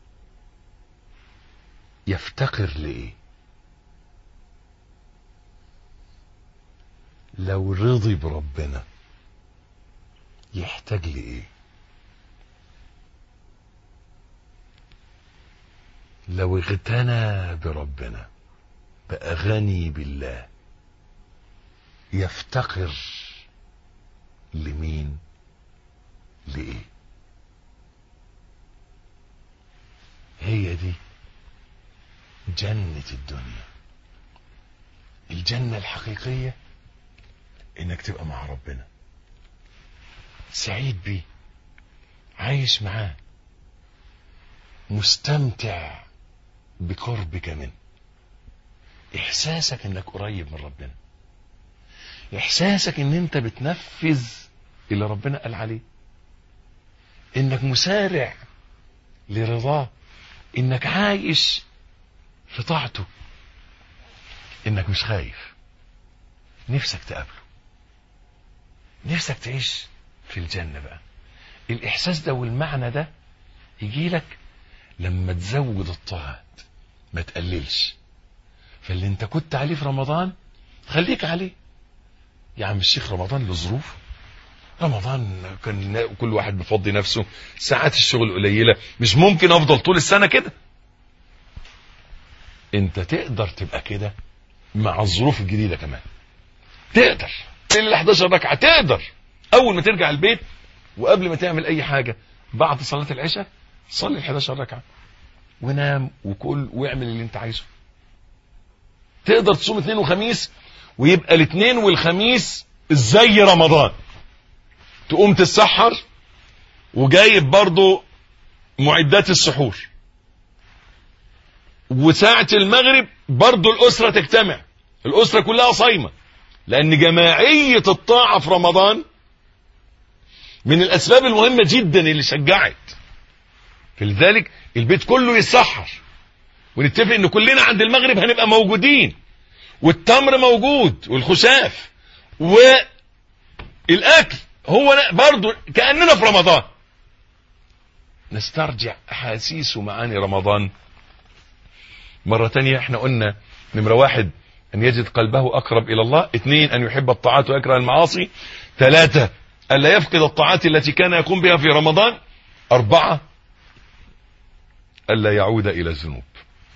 يفتقر لايه لو رضي بربنا يحتاج لايه لو اغتنى بربنا بقى غني بالله يفتقر لمين لإيه هي دي جنة الدنيا الجنة الحقيقية انك تبقى مع ربنا سعيد بيه عايش معاه مستمتع بقربك منه احساسك انك قريب من ربنا احساسك ان انت بتنفذ اللي ربنا قال عليه انك مسارع لرضاه انك عايش في طاعته انك مش خايف نفسك تقابله نفسك تعيش في الجنة بقى الاحساس ده والمعنى ده يجي لك لما تزود الطاعات ما تقللش فاللي انت كنت عليه في رمضان خليك عليه يا عم الشيخ رمضان له ظروف رمضان كان كل واحد بيفضي نفسه ساعات الشغل قليلة مش ممكن افضل طول السنة كده انت تقدر تبقى كده مع الظروف الجديدة كمان تقدر ال 11 ركعة تقدر اول ما ترجع البيت وقبل ما تعمل اي حاجة بعد صلاة العشاء صلي ال 11 ركعة ونام وكل واعمل اللي انت عايزه تقدر تصوم اثنين وخميس ويبقى الاثنين والخميس زي رمضان تقوم تتسحر وجايب برضو معدات السحور وساعة المغرب برضو الأسرة تجتمع الأسرة كلها صايمة لأن جماعية الطاعة في رمضان من الأسباب المهمة جدا اللي شجعت فلذلك البيت كله يتسحر ونتفق ان كلنا عند المغرب هنبقى موجودين والتمر موجود والخشاف والاكل هو برضو كاننا في رمضان نسترجع احاسيس ومعاني رمضان مرة تانية احنا قلنا نمرة واحد ان يجد قلبه اقرب الى الله اثنين ان يحب الطاعات ويكره المعاصي ثلاثة الا يفقد الطاعات التي كان يقوم بها في رمضان اربعة الا يعود الى الذنوب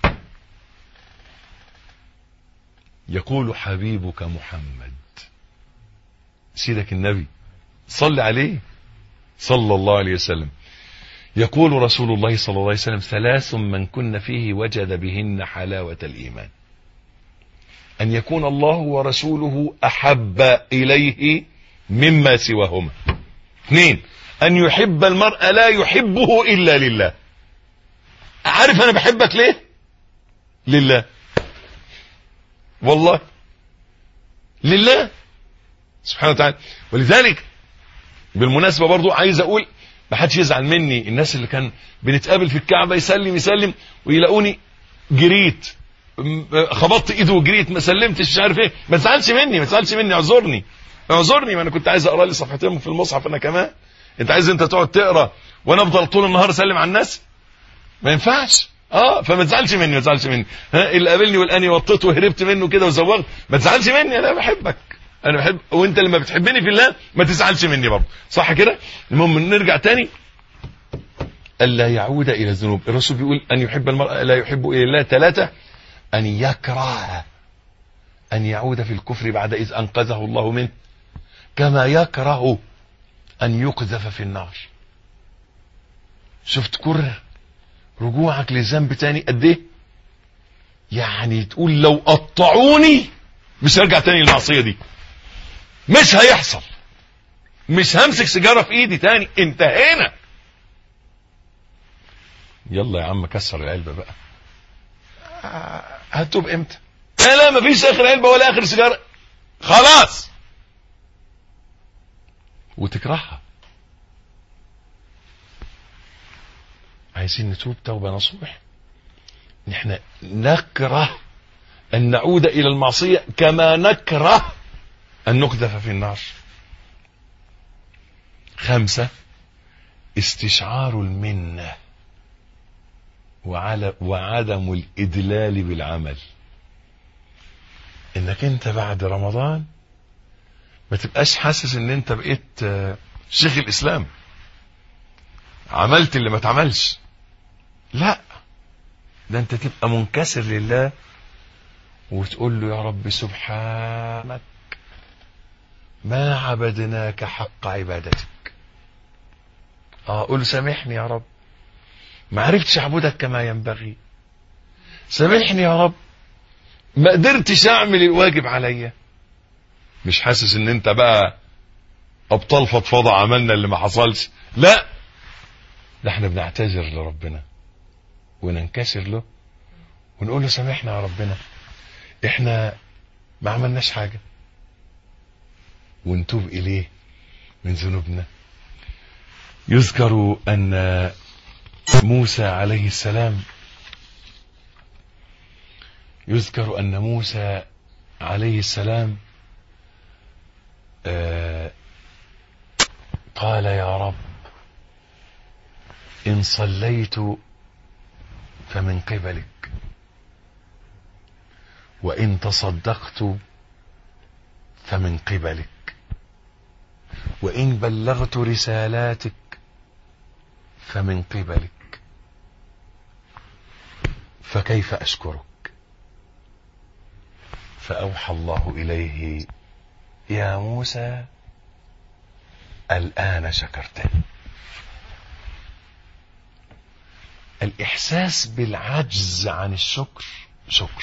يقول حبيبك محمد سيدك النبي صل عليه صلى الله عليه وسلم يقول رسول الله صلى الله عليه وسلم ثلاث من كن فيه وجد بهن حلاوة الإيمان أن يكون الله ورسوله أحب إليه مما سواهما اثنين أن يحب المرء لا يحبه إلا لله عارف أنا بحبك ليه لله والله لله سبحانه وتعالى ولذلك بالمناسبة برضو عايز اقول ما حدش يزعل مني الناس اللي كان بنتقابل في الكعبة يسلم يسلم ويلاقوني جريت خبطت ايده وجريت ما سلمتش مش عارف ايه ما تزعلش مني ما تزعلش مني اعذرني اعذرني ما انا كنت عايز اقرا لي صفحتين في المصحف انا كمان انت عايز انت تقعد تقرا وانا افضل طول النهار اسلم على الناس ما ينفعش اه فما تزعلش مني ما تزعلش مني ها اللي قابلني والاني وطيته وهربت منه كده وزوغت ما تزعلش مني انا بحبك انا بحب وانت لما بتحبني في الله ما تزعلش مني برضه صح كده المهم نرجع تاني الا يعود الى الذنوب الرسول بيقول ان يحب المرء لا يحب الى الله ثلاثه ان يكره ان يعود في الكفر بعد اذ انقذه الله منه كما يكره ان يقذف في النار شفت كره رجوعك للذنب تاني قد ايه يعني تقول لو قطعوني مش هرجع تاني للمعصيه دي مش هيحصل مش همسك سيجاره في ايدي تاني انتهينا يلا يا عم كسر العلبه بقى هتوب امتى لا لا مفيش اخر علبه ولا اخر سيجاره خلاص وتكرهها عايزين نتوب توبة نصوح نحن نكره أن نعود إلى المعصية كما نكره أن نقذف في النار خمسة استشعار المنة وعلى وعدم الإدلال بالعمل انك انت بعد رمضان ما تبقاش حاسس ان انت بقيت آه، شيخ الاسلام عملت اللي ما اتعملش لا ده انت تبقى منكسر لله وتقول له يا رب سبحانك ما عبدناك حق عبادتك اه قول سامحني يا رب ما عرفتش اعبدك كما ينبغي سامحني يا رب ما قدرتش اعمل الواجب عليا مش حاسس ان انت بقى ابطال فضفضه عملنا اللي ما حصلش لا ده احنا بنعتذر لربنا وننكسر له ونقول له سامحنا يا ربنا احنا ما عملناش حاجه ونتوب اليه من ذنوبنا يذكر ان موسى عليه السلام يذكر ان موسى عليه السلام آه قال يا رب ان صليت فمن قبلك وان تصدقت فمن قبلك وان بلغت رسالاتك فمن قبلك فكيف اشكرك فاوحى الله اليه يا موسى الان شكرتني الاحساس بالعجز عن الشكر شكر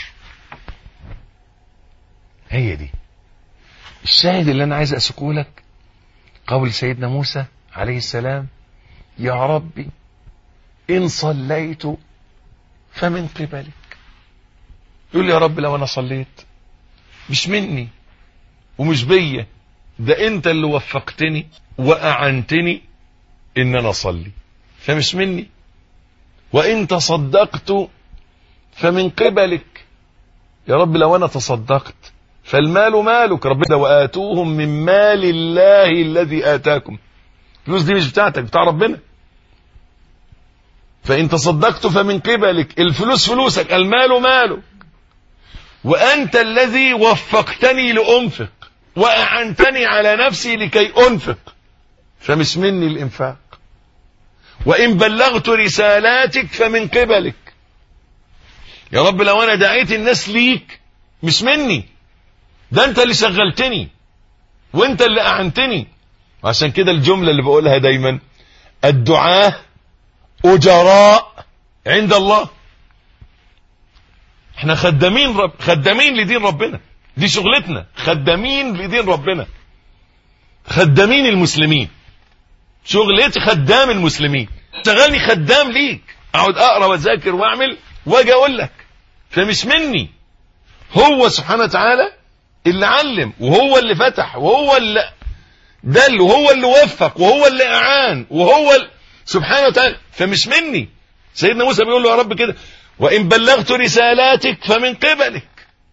هي دي الشاهد اللي انا عايز اسقه لك قول سيدنا موسى عليه السلام يا ربي ان صليت فمن قبلك يقول لي يا رب لو انا صليت مش مني ومش بيا ده انت اللي وفقتني واعنتني ان انا اصلي فمش مني وان تصدقت فمن قبلك يا رب لو انا تصدقت فالمال مالك ربنا واتوهم من مال الله الذي اتاكم الفلوس دي مش بتاعتك بتاع ربنا فان تصدقت فمن قبلك الفلوس فلوسك المال مالك وانت الذي وفقتني لانفق واعنتني على نفسي لكي انفق فمش مني الانفاق وان بلغت رسالاتك فمن قبلك يا رب لو انا دعيت الناس ليك مش مني ده انت اللي شغلتني وانت اللي اعنتني عشان كده الجمله اللي بقولها دايما الدعاه اجراء عند الله احنا خدامين رب خدامين لدين ربنا دي شغلتنا خدامين لدين ربنا خدامين المسلمين شغلتي خدام المسلمين شغلني خدام ليك اقعد اقرا واذاكر واعمل واجي اقول لك فمش مني هو سبحانه وتعالى اللي علم وهو اللي فتح وهو اللي دل وهو اللي وفق وهو اللي اعان وهو ال... سبحانه وتعالى فمش مني سيدنا موسى بيقول له يا رب كده وان بلغت رسالاتك فمن قبلك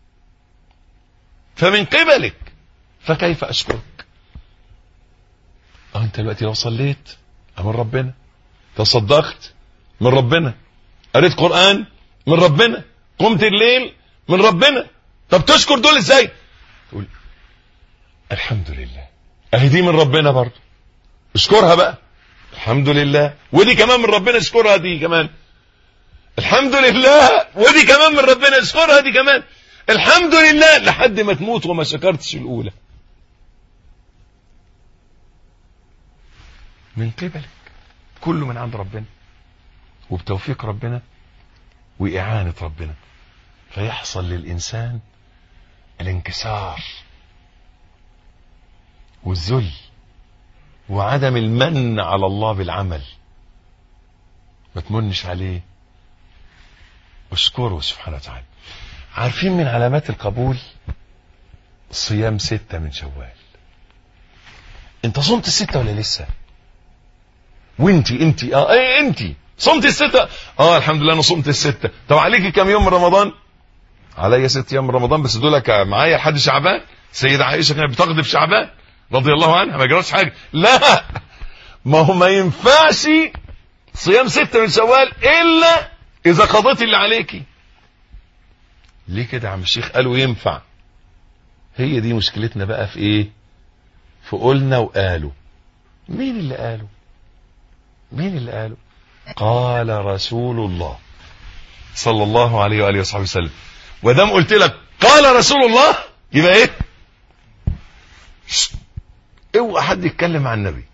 فمن قبلك فكيف اشكرك اه انت دلوقتي لو صليت من ربنا تصدقت من ربنا قريت قران من ربنا قمت الليل من ربنا طب تشكر دول ازاي تقول الحمد لله اهي دي من ربنا برضه اشكرها بقى الحمد لله ودي كمان من ربنا اشكرها دي كمان الحمد لله ودي كمان من ربنا اشكرها دي كمان الحمد لله لحد ما تموت وما شكرتش الاولى من قبلك كله من عند ربنا وبتوفيق ربنا وإعانة ربنا فيحصل للإنسان الانكسار والذل وعدم المن على الله بالعمل ما تمنش عليه اشكره سبحانه وتعالى عارفين من علامات القبول صيام ستة من شوال انت صمت الستة ولا لسه وانتي انتي اه ايه انتي صمت الستة اه الحمد لله انا صمت الستة طب عليكي كام يوم من رمضان عليا ست ايام من رمضان بس دول معايا لحد شعبان سيدة عائشة كانت بتغضب شعبان رضي الله عنها ما جراش حاجة لا ما هو ما ينفعش صيام ستة من شوال الا اذا قضيت اللي عليكي ليه كده يا عم الشيخ قالوا ينفع هي دي مشكلتنا بقى في ايه في قلنا وقالوا مين اللي قالوا مين اللي قالوا قال رسول الله صلى الله عليه واله وصحبه وسلم ودام قلت لك قال رسول الله يبقى ايه شت. اوعى حد يتكلم عن النبي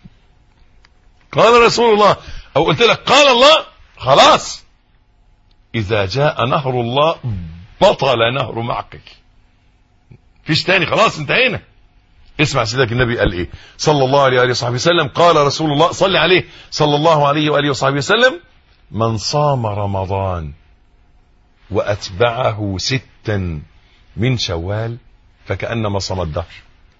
قال رسول الله او قلت لك قال الله خلاص اذا جاء نهر الله بطل نهر معقك فيش تاني خلاص انتهينا اسمع سيدك النبي قال ايه صلى الله عليه واله وصحبه وسلم قال رسول الله صلى عليه صلى الله عليه واله وصحبه وسلم من صام رمضان واتبعه ستا من شوال فكانما صام الدهر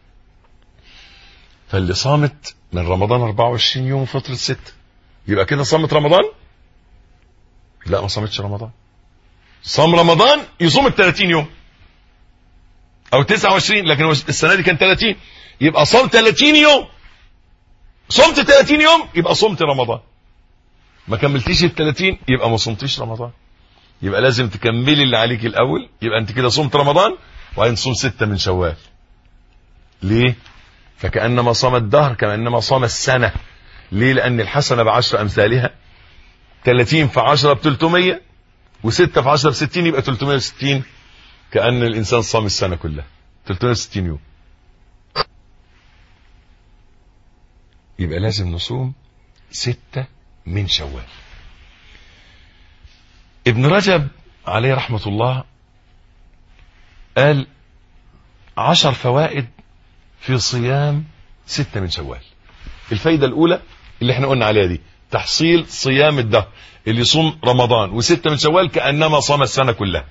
فاللي صامت من رمضان 24 يوم فترة ستة يبقى كده صامت رمضان لا ما صامتش رمضان صام رمضان يصوم ال 30 يوم او 29 لكن هو السنه دي كان 30 يبقى صام 30 يوم صمت 30 يوم يبقى صمت رمضان ما كملتيش ال 30 يبقى ما صمتيش رمضان يبقى لازم تكملي اللي عليك الاول يبقى انت كده صمت رمضان وبعدين تصوم ستة من شوال ليه فكأنما صام الدهر كأنما صام السنة ليه لأن الحسنة بعشر أمثالها 30 في 10 ب 300 و6 في 10 ب 60 يبقى 360 كأن الإنسان صام السنة كلها 360 يوم يبقى لازم نصوم ستة من شوال ابن رجب عليه رحمة الله قال عشر فوائد في صيام ستة من شوال الفايدة الأولى اللي احنا قلنا عليها دي تحصيل صيام الدهر اللي يصوم رمضان وستة من شوال كأنما صام السنة كلها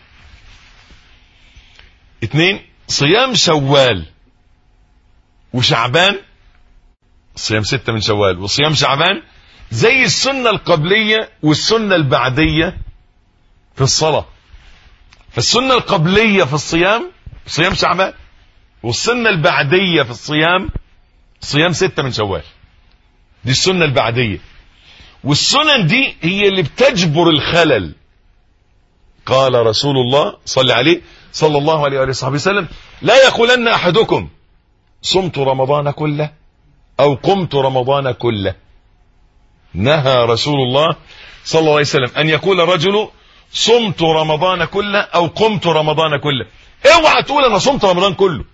اتنين صيام شوال وشعبان صيام ستة من شوال وصيام شعبان زي السنة القبلية والسنة البعدية في الصلاة فالسنة القبلية في الصيام صيام شعبان والسنة البعدية في الصيام صيام ستة من شوال دي السنة البعدية والسنن دي هي اللي بتجبر الخلل قال رسول الله صلى عليه صلى الله عليه وآله وصحبه وسلم لا يقولن أحدكم صمت رمضان كله أو قمت رمضان كله نهى رسول الله صلى الله عليه وسلم أن يقول الرجل صمت رمضان كله أو قمت رمضان كله اوعى تقول أنا صمت رمضان كله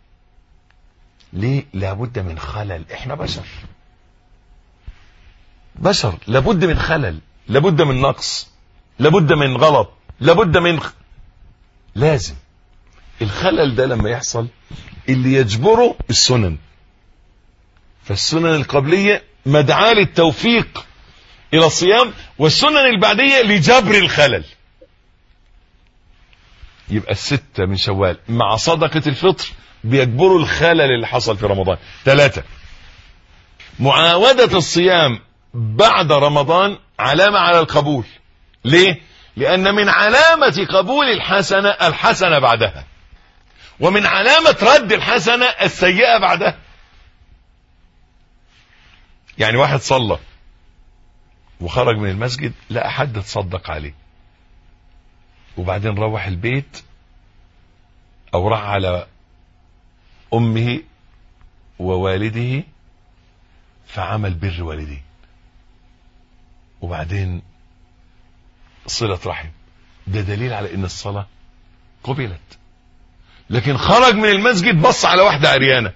ليه لابد من خلل احنا بشر بشر لابد من خلل لابد من نقص لابد من غلط لابد من خ... لازم الخلل ده لما يحصل اللي يجبره السنن فالسنن القبلية مدعاة للتوفيق الى الصيام والسنن البعدية لجبر الخلل يبقى الستة من شوال مع صدقة الفطر بيجبروا الخلل اللي حصل في رمضان ثلاثة معاودة الصيام بعد رمضان علامة على القبول ليه لأن من علامة قبول الحسنة الحسنة بعدها ومن علامة رد الحسنة السيئة بعدها يعني واحد صلى وخرج من المسجد لقى حد تصدق عليه وبعدين روح البيت او راح على امه ووالده فعمل بر والديه وبعدين صلة رحم ده دليل على ان الصلاة قبلت لكن خرج من المسجد بص على واحدة عريانة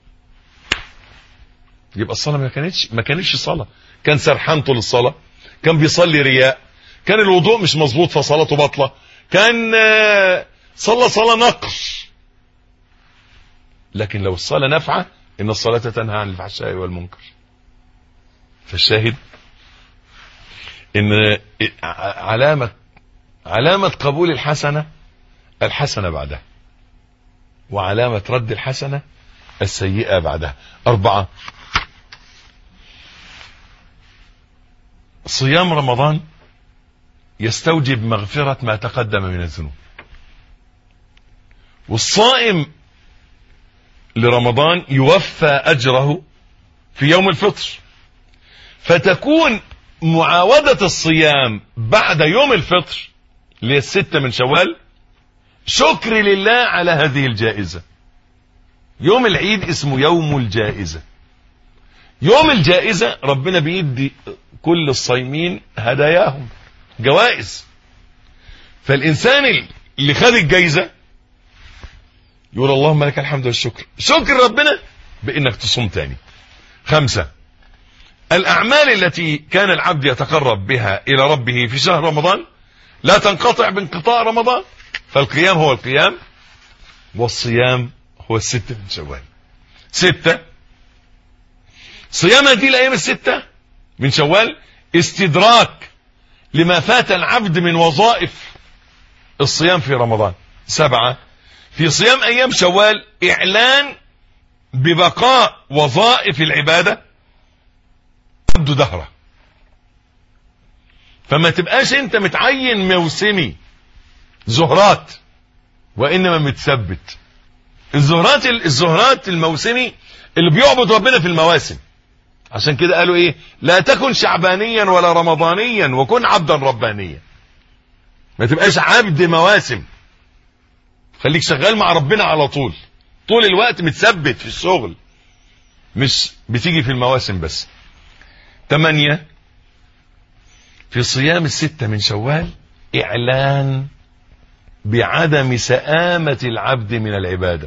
يبقى الصلاة ما كانتش ما كانتش صلاة كان سرحان طول الصلاة كان بيصلي رياء كان الوضوء مش مظبوط فصلاته باطلة كان صلى صلاة نقص لكن لو الصلاة نافعة ان الصلاة تنهى عن الفحشاء والمنكر فالشاهد ان علامة علامة قبول الحسنة الحسنة بعدها وعلامة رد الحسنة السيئة بعدها أربعة صيام رمضان يستوجب مغفرة ما تقدم من الذنوب والصائم لرمضان يوفى أجره في يوم الفطر فتكون معاودة الصيام بعد يوم الفطر اللي هي الستة من شوال شكر لله على هذه الجائزة يوم العيد اسمه يوم الجائزة يوم الجائزة ربنا بيدي كل الصايمين هداياهم جوائز فالإنسان اللي خد الجائزة يقول اللهم لك الحمد والشكر شكر ربنا بانك تصوم تاني خمسة الاعمال التي كان العبد يتقرب بها الى ربه في شهر رمضان لا تنقطع بانقطاع رمضان فالقيام هو القيام والصيام هو الستة من شوال ستة صيام هذه الايام الستة من شوال استدراك لما فات العبد من وظائف الصيام في رمضان سبعة في صيام ايام شوال اعلان ببقاء وظائف العبادة تبدو دهرة فما تبقاش انت متعين موسمي زهرات وانما متثبت الزهرات الزهرات الموسمي اللي بيعبد ربنا في المواسم عشان كده قالوا ايه لا تكن شعبانيا ولا رمضانيا وكن عبدا ربانيا ما تبقاش عبد مواسم خليك شغال مع ربنا على طول طول الوقت متثبت في الشغل مش بتيجي في المواسم بس ثمانية في صيام الستة من شوال إعلان بعدم سآمة العبد من العبادة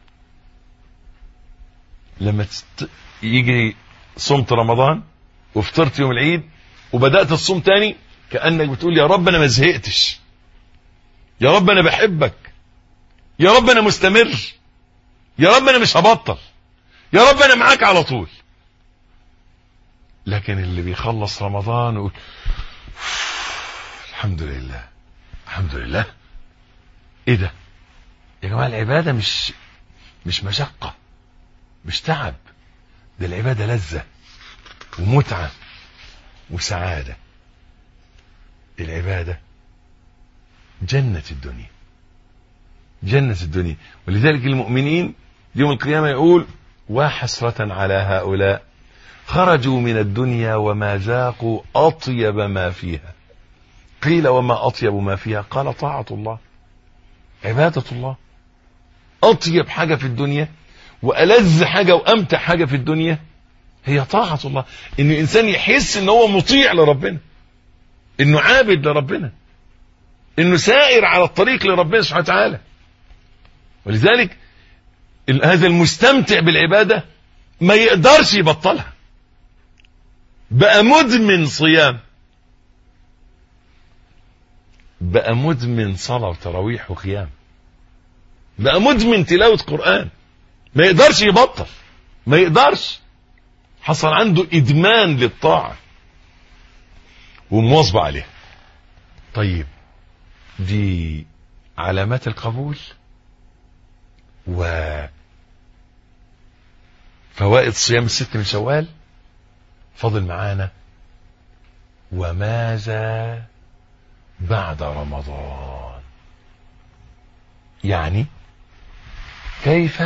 لما تست... يجي صمت رمضان وفطرت يوم العيد وبدأت الصوم تاني كأنك بتقول يا رب أنا ما زهقتش يا رب أنا بحبك يا رب أنا مستمر يا رب أنا مش هبطل يا رب أنا معاك على طول لكن اللي بيخلص رمضان ويقول الحمد لله الحمد لله ايه ده يا جماعه العباده مش مش مشقه مش تعب ده العباده لذه ومتعه وسعاده العباده جنه الدنيا جنه الدنيا ولذلك المؤمنين يوم القيامه يقول وحسره على هؤلاء خرجوا من الدنيا وما ذاقوا اطيب ما فيها قيل وما اطيب ما فيها قال طاعه الله عبادة الله أطيب حاجة في الدنيا وألذ حاجة وأمتع حاجة في الدنيا هي طاعة الله إن الإنسان يحس إن هو مطيع لربنا إنه عابد لربنا إنه سائر على الطريق لربنا سبحانه وتعالى ولذلك هذا المستمتع بالعبادة ما يقدرش يبطلها بقى مدمن صيام بقى مدمن صلاة وتراويح وقيام بقى مدمن تلاوة قرآن ما يقدرش يبطل ما يقدرش حصل عنده إدمان للطاعة ومواظبة عليها طيب دي علامات القبول و فوائد صيام الست من شوال فضل معانا وماذا بعد رمضان يعني كيف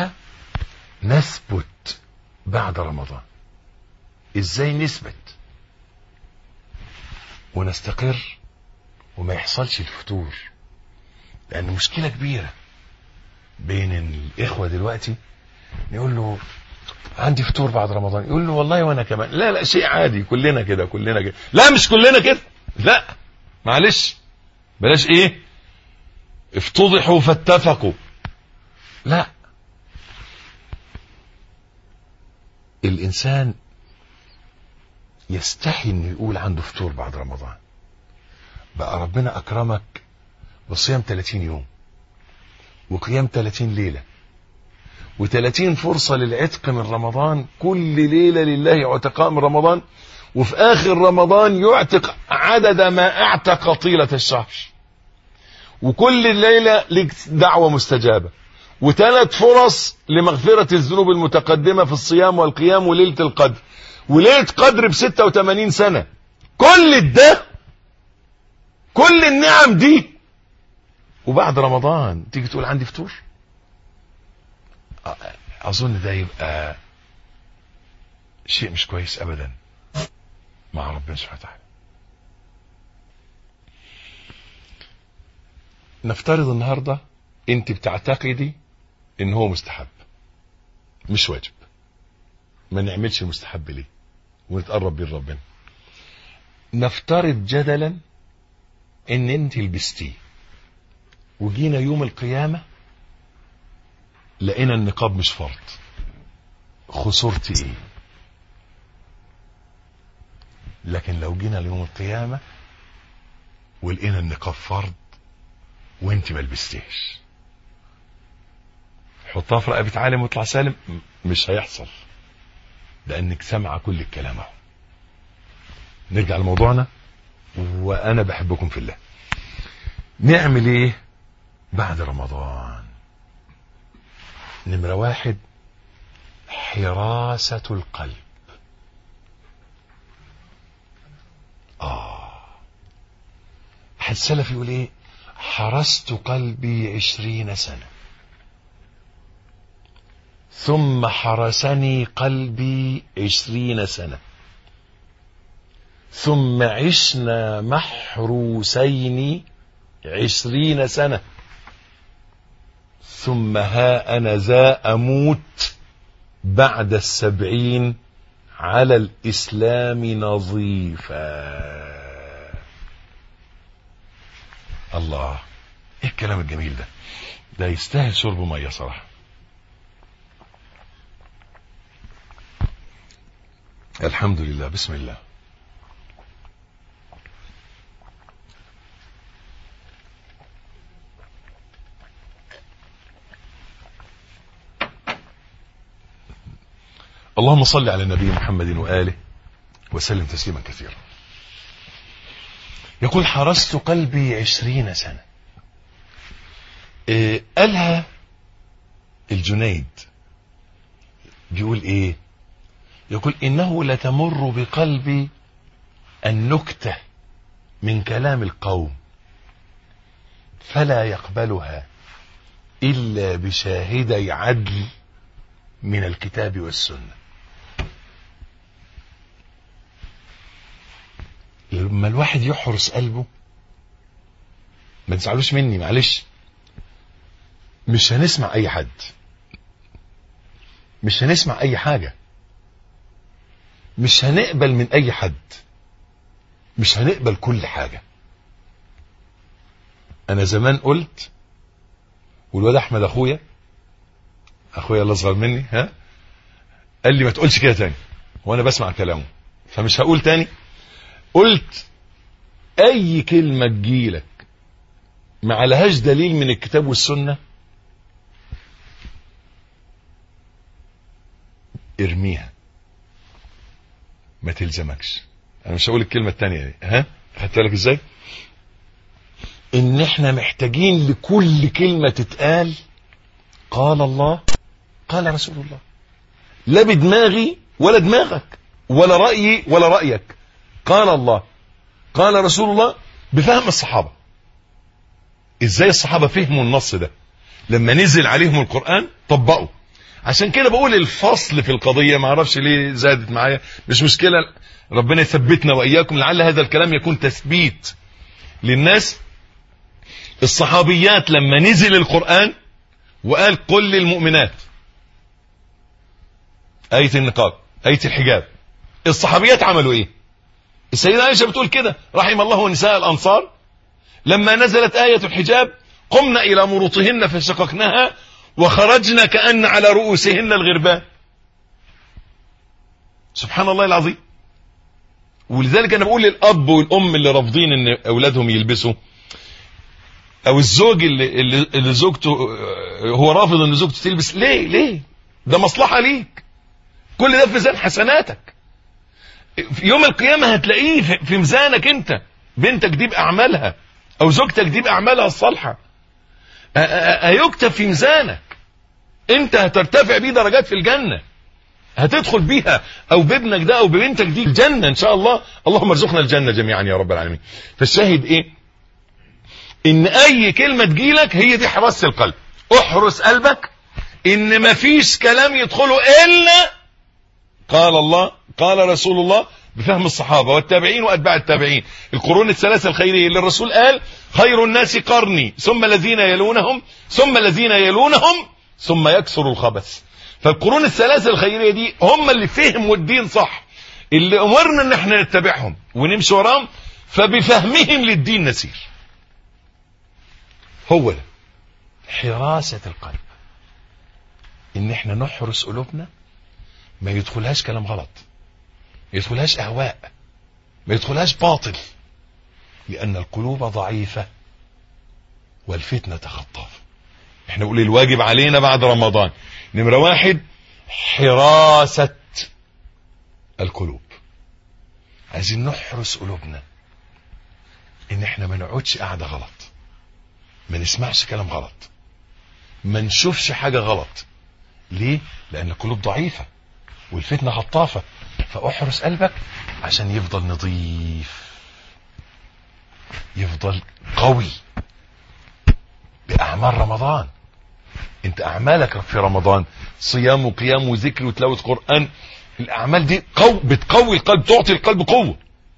نثبت بعد رمضان ازاي نثبت ونستقر وما يحصلش الفتور لان مشكلة كبيرة بين الاخوة دلوقتي نقول له عندي فطور بعد رمضان يقول له والله وانا كمان لا لا شيء عادي كلنا كده كلنا كده لا مش كلنا كده لا معلش بلاش ايه افتضحوا فاتفقوا لا الانسان يستحي انه يقول عنده فطور بعد رمضان بقى ربنا اكرمك بصيام 30 يوم وقيام 30 ليله و30 فرصة للعتق من رمضان كل ليلة لله عتقاء من رمضان وفي آخر رمضان يعتق عدد ما اعتق طيلة الشهر وكل ليلة لك دعوة مستجابة وثلاث فرص لمغفرة الذنوب المتقدمة في الصيام والقيام وليلة القدر وليلة قدر ب 86 سنة كل ده كل النعم دي وبعد رمضان تيجي تقول عندي فطور اظن ده يبقى شيء مش كويس ابدا مع ربنا سبحانه وتعالى نفترض النهارده انت بتعتقدي ان هو مستحب مش واجب ما نعملش المستحب ليه ونتقرب بيه لربنا نفترض جدلا ان انت لبستيه وجينا يوم القيامة لقينا النقاب مش فرض خسرتي ايه لكن لو جينا ليوم القيامة ولقينا النقاب فرض وانت ما لبستيش حطها في رقبة عالم واطلع سالم مش هيحصل لانك سامعة كل الكلام اهو نرجع لموضوعنا وانا بحبكم في الله نعمل ايه بعد رمضان نمرة واحد حراسة القلب آه حد سلف يقول ايه حرست قلبي عشرين سنة ثم حرسني قلبي عشرين سنة ثم عشنا محروسين عشرين سنة ثم ها أنا ذا أموت بعد السبعين على الإسلام نظيفا الله ايه الكلام الجميل ده ده يستاهل شرب مية صراحة الحمد لله بسم الله اللهم صل على النبي محمد وآله وسلم تسليما كثيرا يقول حرست قلبي عشرين سنة إيه قالها الجنيد بيقول ايه يقول انه لتمر بقلبي النكتة من كلام القوم فلا يقبلها الا بشاهدي عدل من الكتاب والسنه لما الواحد يحرس قلبه ما تزعلوش مني معلش مش هنسمع اي حد مش هنسمع اي حاجة مش هنقبل من اي حد مش هنقبل كل حاجة انا زمان قلت والواد احمد اخويا اخويا اللي اصغر مني ها قال لي ما تقولش كده تاني وانا بسمع كلامه فمش هقول تاني قلت اي كلمة تجيلك ما عليهاش دليل من الكتاب والسنة ارميها ما تلزمكش انا مش هقول الكلمة التانية دي ها خدت بالك ازاي ان احنا محتاجين لكل كلمة تتقال قال الله قال رسول الله لا بدماغي ولا دماغك ولا رأيي ولا رأيك قال الله قال رسول الله بفهم الصحابة ازاي الصحابة فهموا النص ده لما نزل عليهم القرآن طبقوا عشان كده بقول الفصل في القضية ما اعرفش ليه زادت معايا مش مشكلة ربنا يثبتنا وإياكم لعل هذا الكلام يكون تثبيت للناس الصحابيات لما نزل القرآن وقال قل للمؤمنات آية النقاب آية الحجاب الصحابيات عملوا ايه السيدة عائشة بتقول كده رحم الله نساء الأنصار لما نزلت آية الحجاب قمنا إلى مروطهن فشققناها وخرجنا كأن على رؤوسهن الغربان سبحان الله العظيم ولذلك أنا بقول للأب والأم اللي رافضين أن أولادهم يلبسوا أو الزوج اللي, اللي, اللي زوجته هو رافض أن زوجته تلبس ليه ليه ده مصلحة ليك كل ده في ميزان حسناتك في يوم القيامة هتلاقيه في ميزانك انت بنتك دي بأعمالها او زوجتك دي بأعمالها الصالحة هيكتب في ميزانك انت هترتفع بيه درجات في الجنة هتدخل بيها او بابنك ده او ببنتك دي الجنة ان شاء الله اللهم ارزقنا الجنة جميعا يا رب العالمين فالشاهد ايه ان اي كلمة تجيلك هي دي حراسة القلب احرس قلبك ان مفيش كلام يدخله الا قال الله قال رسول الله بفهم الصحابة والتابعين وأتباع التابعين القرون الثلاثة الخيرية اللي الرسول قال خير الناس قرني ثم الذين يلونهم ثم الذين يلونهم ثم يكثر الخبث فالقرون الثلاثة الخيرية دي هم اللي فهموا الدين صح اللي أمرنا ان احنا نتبعهم ونمشي وراهم فبفهمهم للدين نسير هو ده حراسة القلب ان احنا نحرس قلوبنا ما يدخلهاش كلام غلط ما يدخلهاش اهواء ما يدخلهاش باطل لان القلوب ضعيفة والفتنة خطافة احنا بنقول الواجب علينا بعد رمضان نمرة واحد حراسة القلوب عايزين نحرس قلوبنا ان احنا ما نقعدش قاعدة غلط ما نسمعش كلام غلط ما نشوفش حاجة غلط ليه لان القلوب ضعيفة والفتنة خطافة فاحرس قلبك عشان يفضل نظيف يفضل قوي باعمال رمضان انت اعمالك في رمضان صيام وقيام وذكر وتلاوة قرآن الاعمال دي قو بتقوي القلب تعطي القلب قوة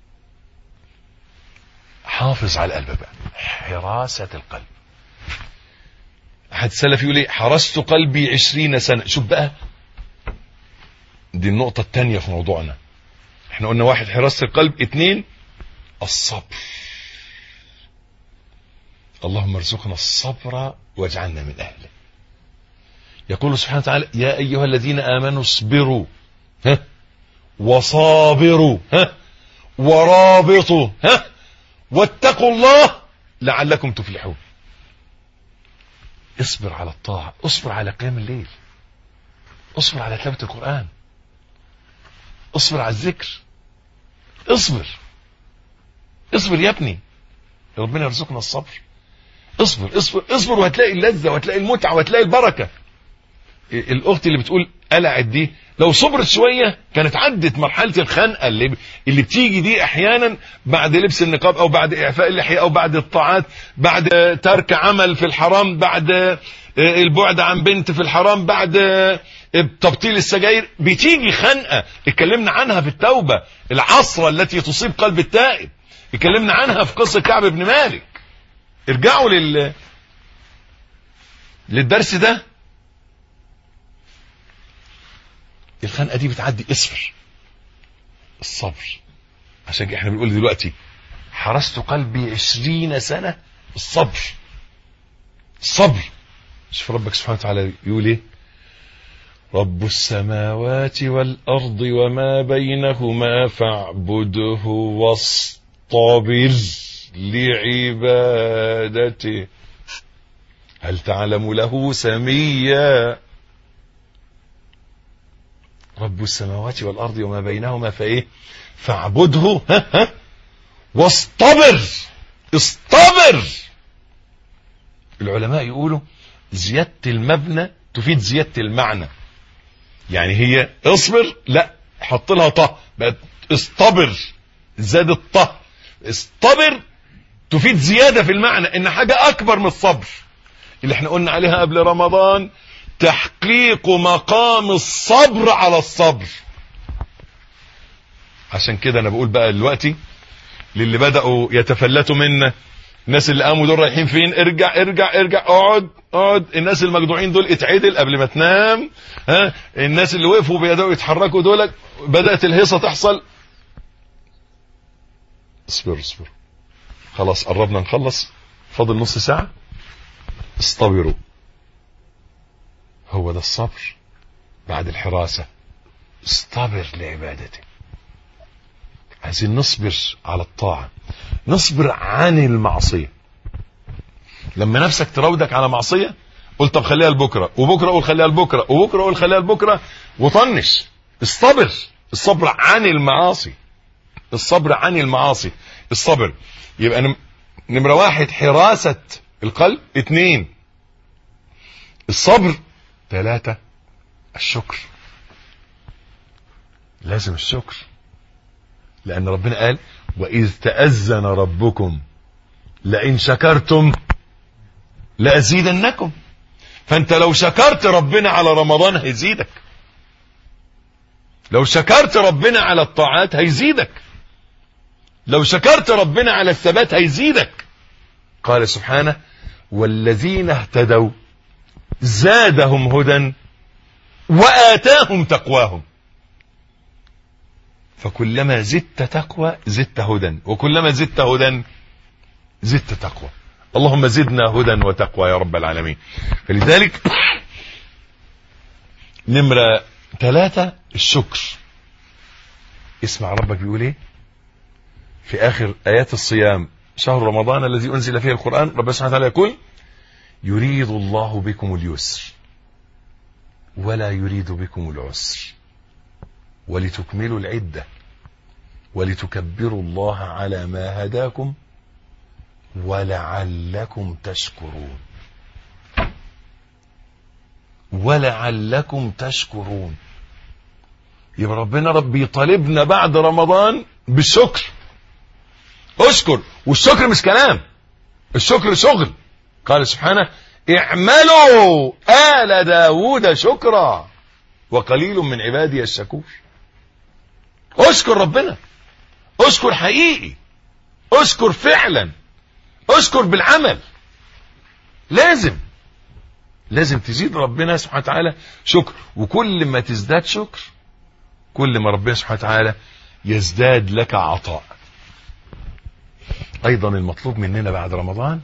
حافظ على القلب بقى حراسة القلب احد السلف يقول ايه حرست قلبي عشرين سنة شوف بقى دي النقطة التانية في موضوعنا احنا قلنا واحد حراسة القلب اتنين الصبر اللهم ارزقنا الصبر واجعلنا من اهله يقول سبحانه وتعالى يا ايها الذين امنوا اصبروا ها وصابروا ها ورابطوا ها واتقوا الله لعلكم تفلحون اصبر على الطاعة اصبر على قيام الليل اصبر على تلاوة القرآن اصبر على الذكر اصبر اصبر يا ابني ربنا يرزقنا الصبر اصبر اصبر اصبر وهتلاقي اللذة وهتلاقي المتعة وهتلاقي البركة الاخت اللي بتقول قلعت دي لو صبرت شوية كانت عدت مرحلة الخنقة اللي, اللي بتيجي دي احيانا بعد لبس النقاب او بعد اعفاء اللحية او بعد الطاعات بعد ترك عمل في الحرام بعد البعد عن بنت في الحرام بعد تبطيل السجاير بتيجي خنقة اتكلمنا عنها في التوبة العصرة التي تصيب قلب التائب اتكلمنا عنها في قصة كعب بن مالك ارجعوا لل للدرس ده الخنقه دي بتعدي اصبر الصبر عشان كده احنا بنقول دلوقتي حرست قلبي عشرين سنة الصبر الصبر شوف ربك سبحانه وتعالى يقول ايه رب السماوات والأرض وما بينهما فاعبده واصطبر لعبادته هل تعلم له سميا رب السماوات والأرض وما بينهما فإيه فاعبده ها ها واصطبر اصطبر العلماء يقولوا زيادة المبنى تفيد زيادة المعنى يعني هي اصبر لا حط لها طه بقت اصطبر زاد الطه اصطبر تفيد زيادة في المعنى ان حاجة اكبر من الصبر اللي احنا قلنا عليها قبل رمضان تحقيق مقام الصبر على الصبر عشان كده انا بقول بقى دلوقتي للي بدأوا يتفلتوا منا الناس اللي قاموا دول رايحين فين ارجع ارجع ارجع اقعد اقعد الناس المجدوعين دول اتعدل قبل ما تنام ها الناس اللي وقفوا بيدوا يتحركوا دول بدأت الهيصة تحصل اصبر اصبر خلاص قربنا نخلص فاضل نص ساعة اصطبروا هو ده الصبر بعد الحراسة اصطبر لعبادته عايزين نصبر على الطاعة نصبر عن المعصية لما نفسك تراودك على معصية قل طب خليها لبكرة وبكرة قول خليها لبكرة وبكرة قول خليها لبكرة وطنش اصطبر الصبر عن المعاصي الصبر عن المعاصي الصبر يبقى نمرة واحد حراسة القلب اتنين الصبر ثلاثة الشكر لازم الشكر لأن ربنا قال وإذ تأذن ربكم لئن شكرتم لأزيدنكم فأنت لو شكرت ربنا على رمضان هيزيدك لو شكرت ربنا على الطاعات هيزيدك لو شكرت ربنا على الثبات هيزيدك قال سبحانه والذين اهتدوا زادهم هدى وآتاهم تقواهم فكلما زدت تقوى زدت هدى وكلما زدت هدى زدت تقوى اللهم زدنا هدى وتقوى يا رب العالمين فلذلك نمرة ثلاثة الشكر اسمع ربك بيقول ايه في اخر ايات الصيام شهر رمضان الذي انزل فيه القرآن رب سبحانه وتعالى يقول يريد الله بكم اليسر ولا يريد بكم العسر ولتكملوا العدة ولتكبروا الله على ما هداكم ولعلكم تشكرون ولعلكم تشكرون يبقى ربنا رب يطالبنا بعد رمضان بالشكر اشكر والشكر مش كلام الشكر شغل قال سبحانه اعملوا آل داود شكرا وقليل من عبادي الشكور اشكر ربنا اشكر حقيقي اشكر فعلا اشكر بالعمل لازم لازم تزيد ربنا سبحانه وتعالى شكر وكل ما تزداد شكر كل ما ربنا سبحانه وتعالى يزداد لك عطاء ايضا المطلوب مننا بعد رمضان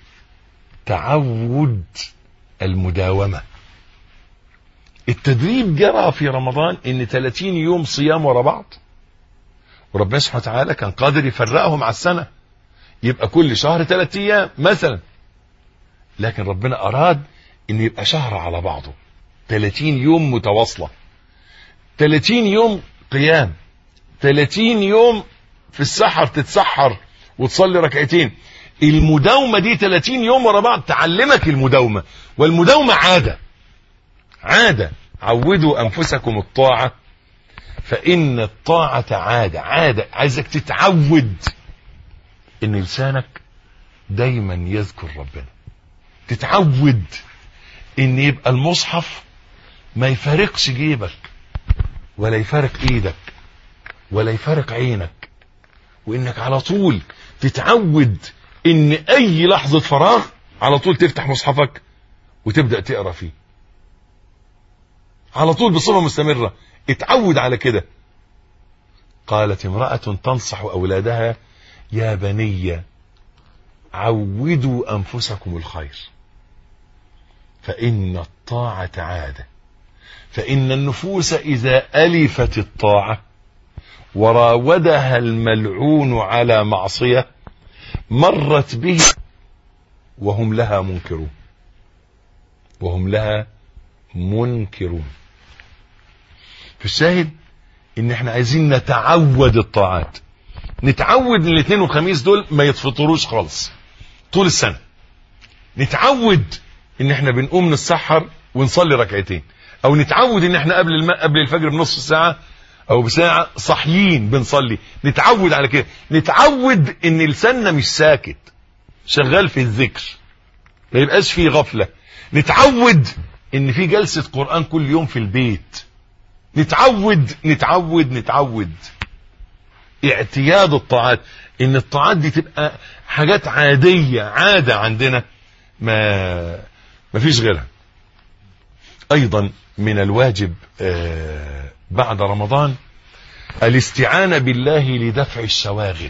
تعود المداومة التدريب جرى في رمضان ان 30 يوم صيام ورا بعض وربنا سبحانه وتعالى كان قادر يفرقهم على السنة يبقى كل شهر ثلاث ايام مثلا لكن ربنا اراد ان يبقى شهر على بعضه 30 يوم متواصلة 30 يوم قيام 30 يوم في السحر تتسحر وتصلي ركعتين المداومة دي 30 يوم ورا بعض تعلمك المداومة والمداومة عادة عادة عودوا أنفسكم الطاعة فإن الطاعة عادة عادة عايزك تتعود إن لسانك دايما يذكر ربنا تتعود إن يبقى المصحف ما يفارقش جيبك ولا يفارق ايدك ولا يفارق عينك وانك على طول تتعود ان اي لحظة فراغ على طول تفتح مصحفك وتبدأ تقرأ فيه على طول بصفة مستمرة اتعود على كده قالت امرأة تنصح أولادها يا بني عودوا أنفسكم الخير فإن الطاعة عادة فإن النفوس إذا ألفت الطاعة وراودها الملعون على معصية مرت به وهم لها منكرون وهم لها منكرون في الشاهد ان احنا عايزين نتعود الطاعات نتعود ان الاثنين والخميس دول ما يتفطروش خالص طول السنة نتعود ان احنا بنقوم نتسحر ونصلي ركعتين او نتعود ان احنا قبل الم... قبل الفجر بنص ساعة او بساعة صاحيين بنصلي نتعود على كده نتعود ان لساننا مش ساكت شغال في الذكر ما يبقاش فيه غفلة نتعود ان في جلسة قرآن كل يوم في البيت نتعود نتعود نتعود اعتياد الطاعات ان الطاعات دي تبقى حاجات عادية عادة عندنا ما ما فيش غيرها ايضا من الواجب آه بعد رمضان الاستعانة بالله لدفع الشواغل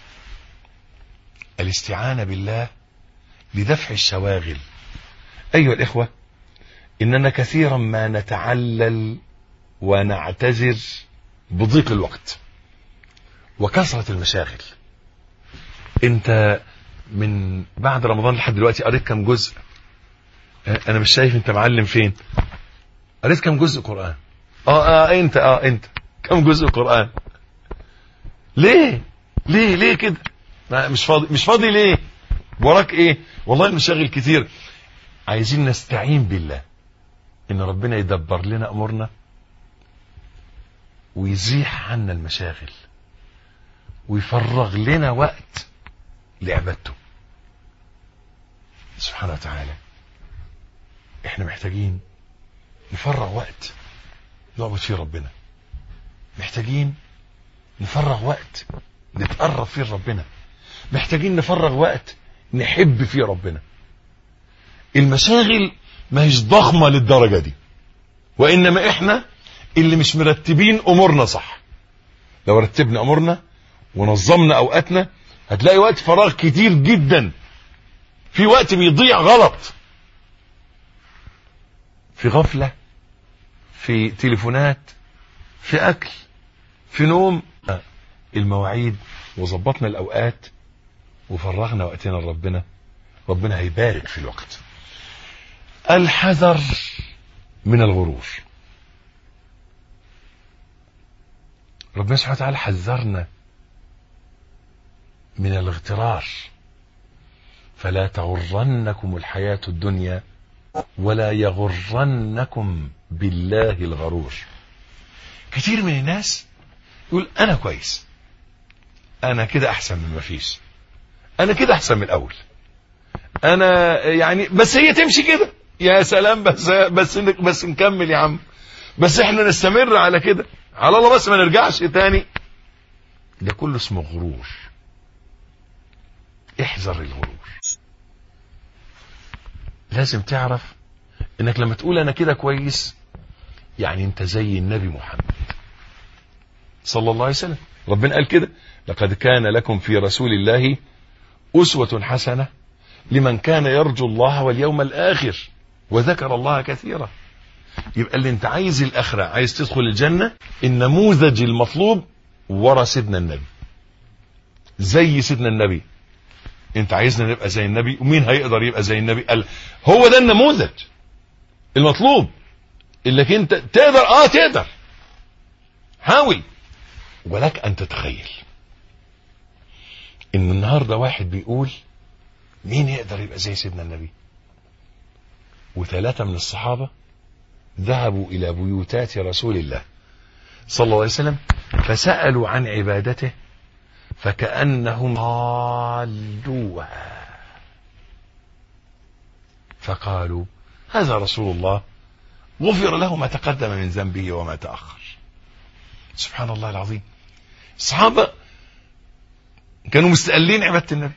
الاستعانة بالله لدفع الشواغل ايها الاخوة اننا كثيرا ما نتعلل ونعتذر بضيق الوقت وكثرة المشاغل انت من بعد رمضان لحد دلوقتي قريت كم جزء انا مش شايف انت معلم فين قريت كم جزء قرآن اه اه انت اه انت كم جزء قرآن ليه ليه ليه كده مش فاضي مش فاضي ليه وراك ايه والله المشاغل كتير عايزين نستعين بالله ان ربنا يدبر لنا امورنا ويزيح عنا المشاغل ويفرغ لنا وقت لعبادته سبحانه وتعالى احنا محتاجين نفرغ وقت نعبد فيه ربنا محتاجين نفرغ وقت نتقرب فيه لربنا محتاجين نفرغ وقت نحب فيه ربنا المشاغل ما هيش ضخمة للدرجة دي وإنما إحنا اللي مش مرتبين أمورنا صح لو رتبنا أمورنا ونظمنا أوقاتنا هتلاقي وقت فراغ كتير جدا في وقت بيضيع غلط في غفلة في تليفونات في أكل في نوم المواعيد وظبطنا الأوقات وفرغنا وقتنا لربنا ربنا هيبارك في الوقت الحذر من الغرور ربنا سبحانه وتعالى حذرنا من الاغترار فلا تغرنكم الحياة الدنيا ولا يغرنكم بالله الغرور كتير من الناس يقول انا كويس انا كده احسن من ما فيش انا كده احسن من الاول انا يعني بس هي تمشي كده يا سلام بس بس بس نكمل يا عم بس احنا نستمر على كده على الله بس ما نرجعش تاني ده كله اسمه غرور احذر الغرور لازم تعرف انك لما تقول انا كده كويس يعني انت زي النبي محمد صلى الله عليه وسلم ربنا قال كده لقد كان لكم في رسول الله أسوة حسنة لمن كان يرجو الله واليوم الآخر وذكر الله كثيرا يبقى اللي انت عايز الآخرة عايز تدخل الجنة النموذج المطلوب ورا سيدنا النبي زي سيدنا النبي انت عايزنا نبقى زي النبي ومين هيقدر يبقى زي النبي قال هو ده النموذج المطلوب اللي انت تقدر اه تقدر حاول ولك ان تتخيل ان النهاردة واحد بيقول مين يقدر يبقى زي سيدنا النبي وثلاثة من الصحابة ذهبوا الى بيوتات رسول الله صلى الله عليه وسلم فسألوا عن عبادته فكأنهم قالوها فقالوا هذا رسول الله غفر له ما تقدم من ذنبه وما تأخر سبحان الله العظيم الصحابة كانوا مستقلين عبادة النبي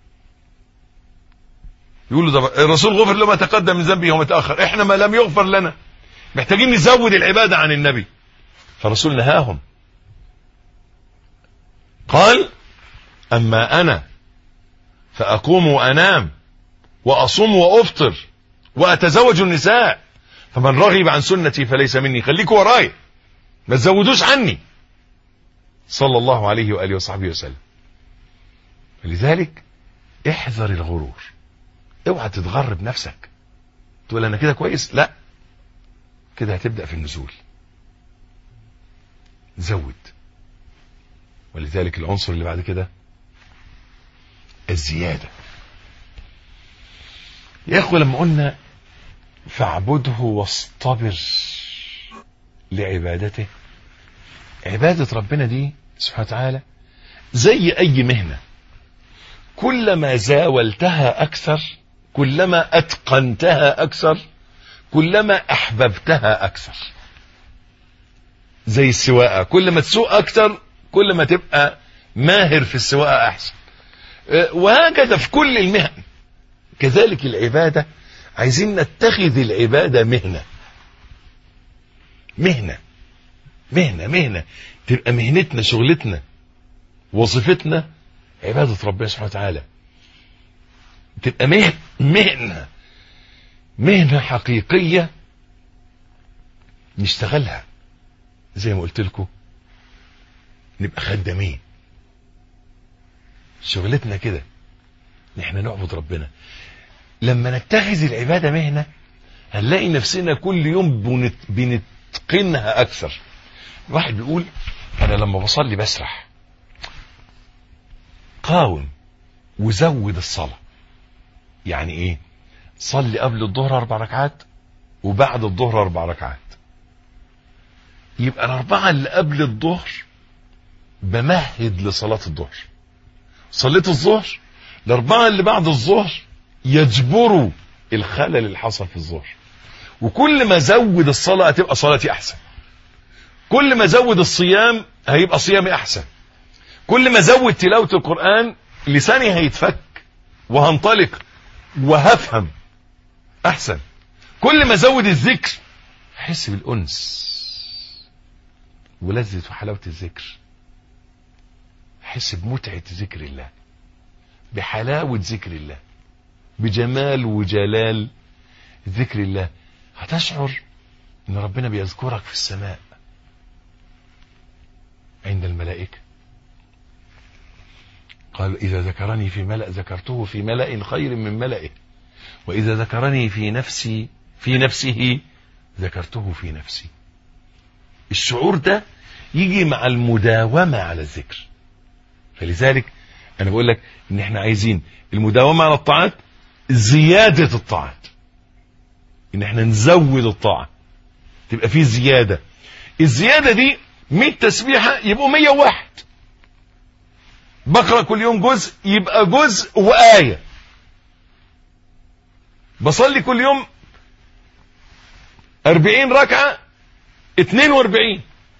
يقولوا ده الرسول غفر له ما تقدم من ذنبه وما تأخر احنا ما لم يغفر لنا محتاجين نزود العبادة عن النبي فالرسول نهاهم قال أما أنا فأقوم وأنام وأصوم وأفطر وأتزوج النساء فمن رغب عن سنتي فليس مني خليكوا ورايا ما تزودوش عني صلى الله عليه وآله وصحبه وسلم لذلك احذر الغرور اوعى تتغر بنفسك تقول انا كده كويس لا كده هتبدأ في النزول زود ولذلك العنصر اللي بعد كده الزيادة يا اخوة لما قلنا فاعبده واصطبر لعبادته عبادة ربنا دي سبحانه وتعالى زي اي مهنة كلما زاولتها اكثر كلما اتقنتها اكثر كلما احببتها اكثر زي السواقة كل ما تسوق اكثر كل ما تبقى ماهر في السواقة احسن وهكذا في كل المهن كذلك العبادة عايزين نتخذ العبادة مهنة مهنة مهنة مهنة تبقى مهنتنا شغلتنا وظيفتنا عبادة ربنا سبحانه وتعالى تبقى مهنة مهنة مهنة حقيقية نشتغلها زي ما قلت لكم نبقى خدامين شغلتنا كده نحن نعبد ربنا لما نتخذ العبادة مهنة هنلاقي نفسنا كل يوم بنت بنتقنها أكثر واحد بيقول أنا لما بصلي بسرح قاوم وزود الصلاة يعني إيه صلي قبل الظهر أربع ركعات وبعد الظهر أربع ركعات يبقى الأربعة اللي قبل الظهر بمهد لصلاة الظهر صليت الظهر الأربعة اللي بعد الظهر يجبروا الخلل اللي حصل في الظهر وكل ما زود الصلاة تبقى صلاتي أحسن كل ما زود الصيام هيبقى صيامي احسن كل ما زود تلاوة القرآن لساني هيتفك وهنطلق وهفهم احسن كل ما زود الذكر احس بالانس ولذة وحلاوة الذكر احس بمتعة ذكر الله بحلاوة ذكر الله بجمال وجلال ذكر الله هتشعر ان ربنا بيذكرك في السماء عند الملائكة قال إذا ذكرني في ملأ ذكرته في ملأ خير من ملئه وإذا ذكرني في نفسي في نفسه ذكرته في نفسي الشعور ده يجي مع المداومة على الذكر فلذلك أنا بقول لك إن إحنا عايزين المداومة على الطاعات زيادة الطاعات إن إحنا نزود الطاعة تبقى فيه زيادة الزيادة دي 100 تسبيحة يبقوا 101 بقرأ كل يوم جزء يبقى جزء وآية بصلي كل يوم 40 ركعة 42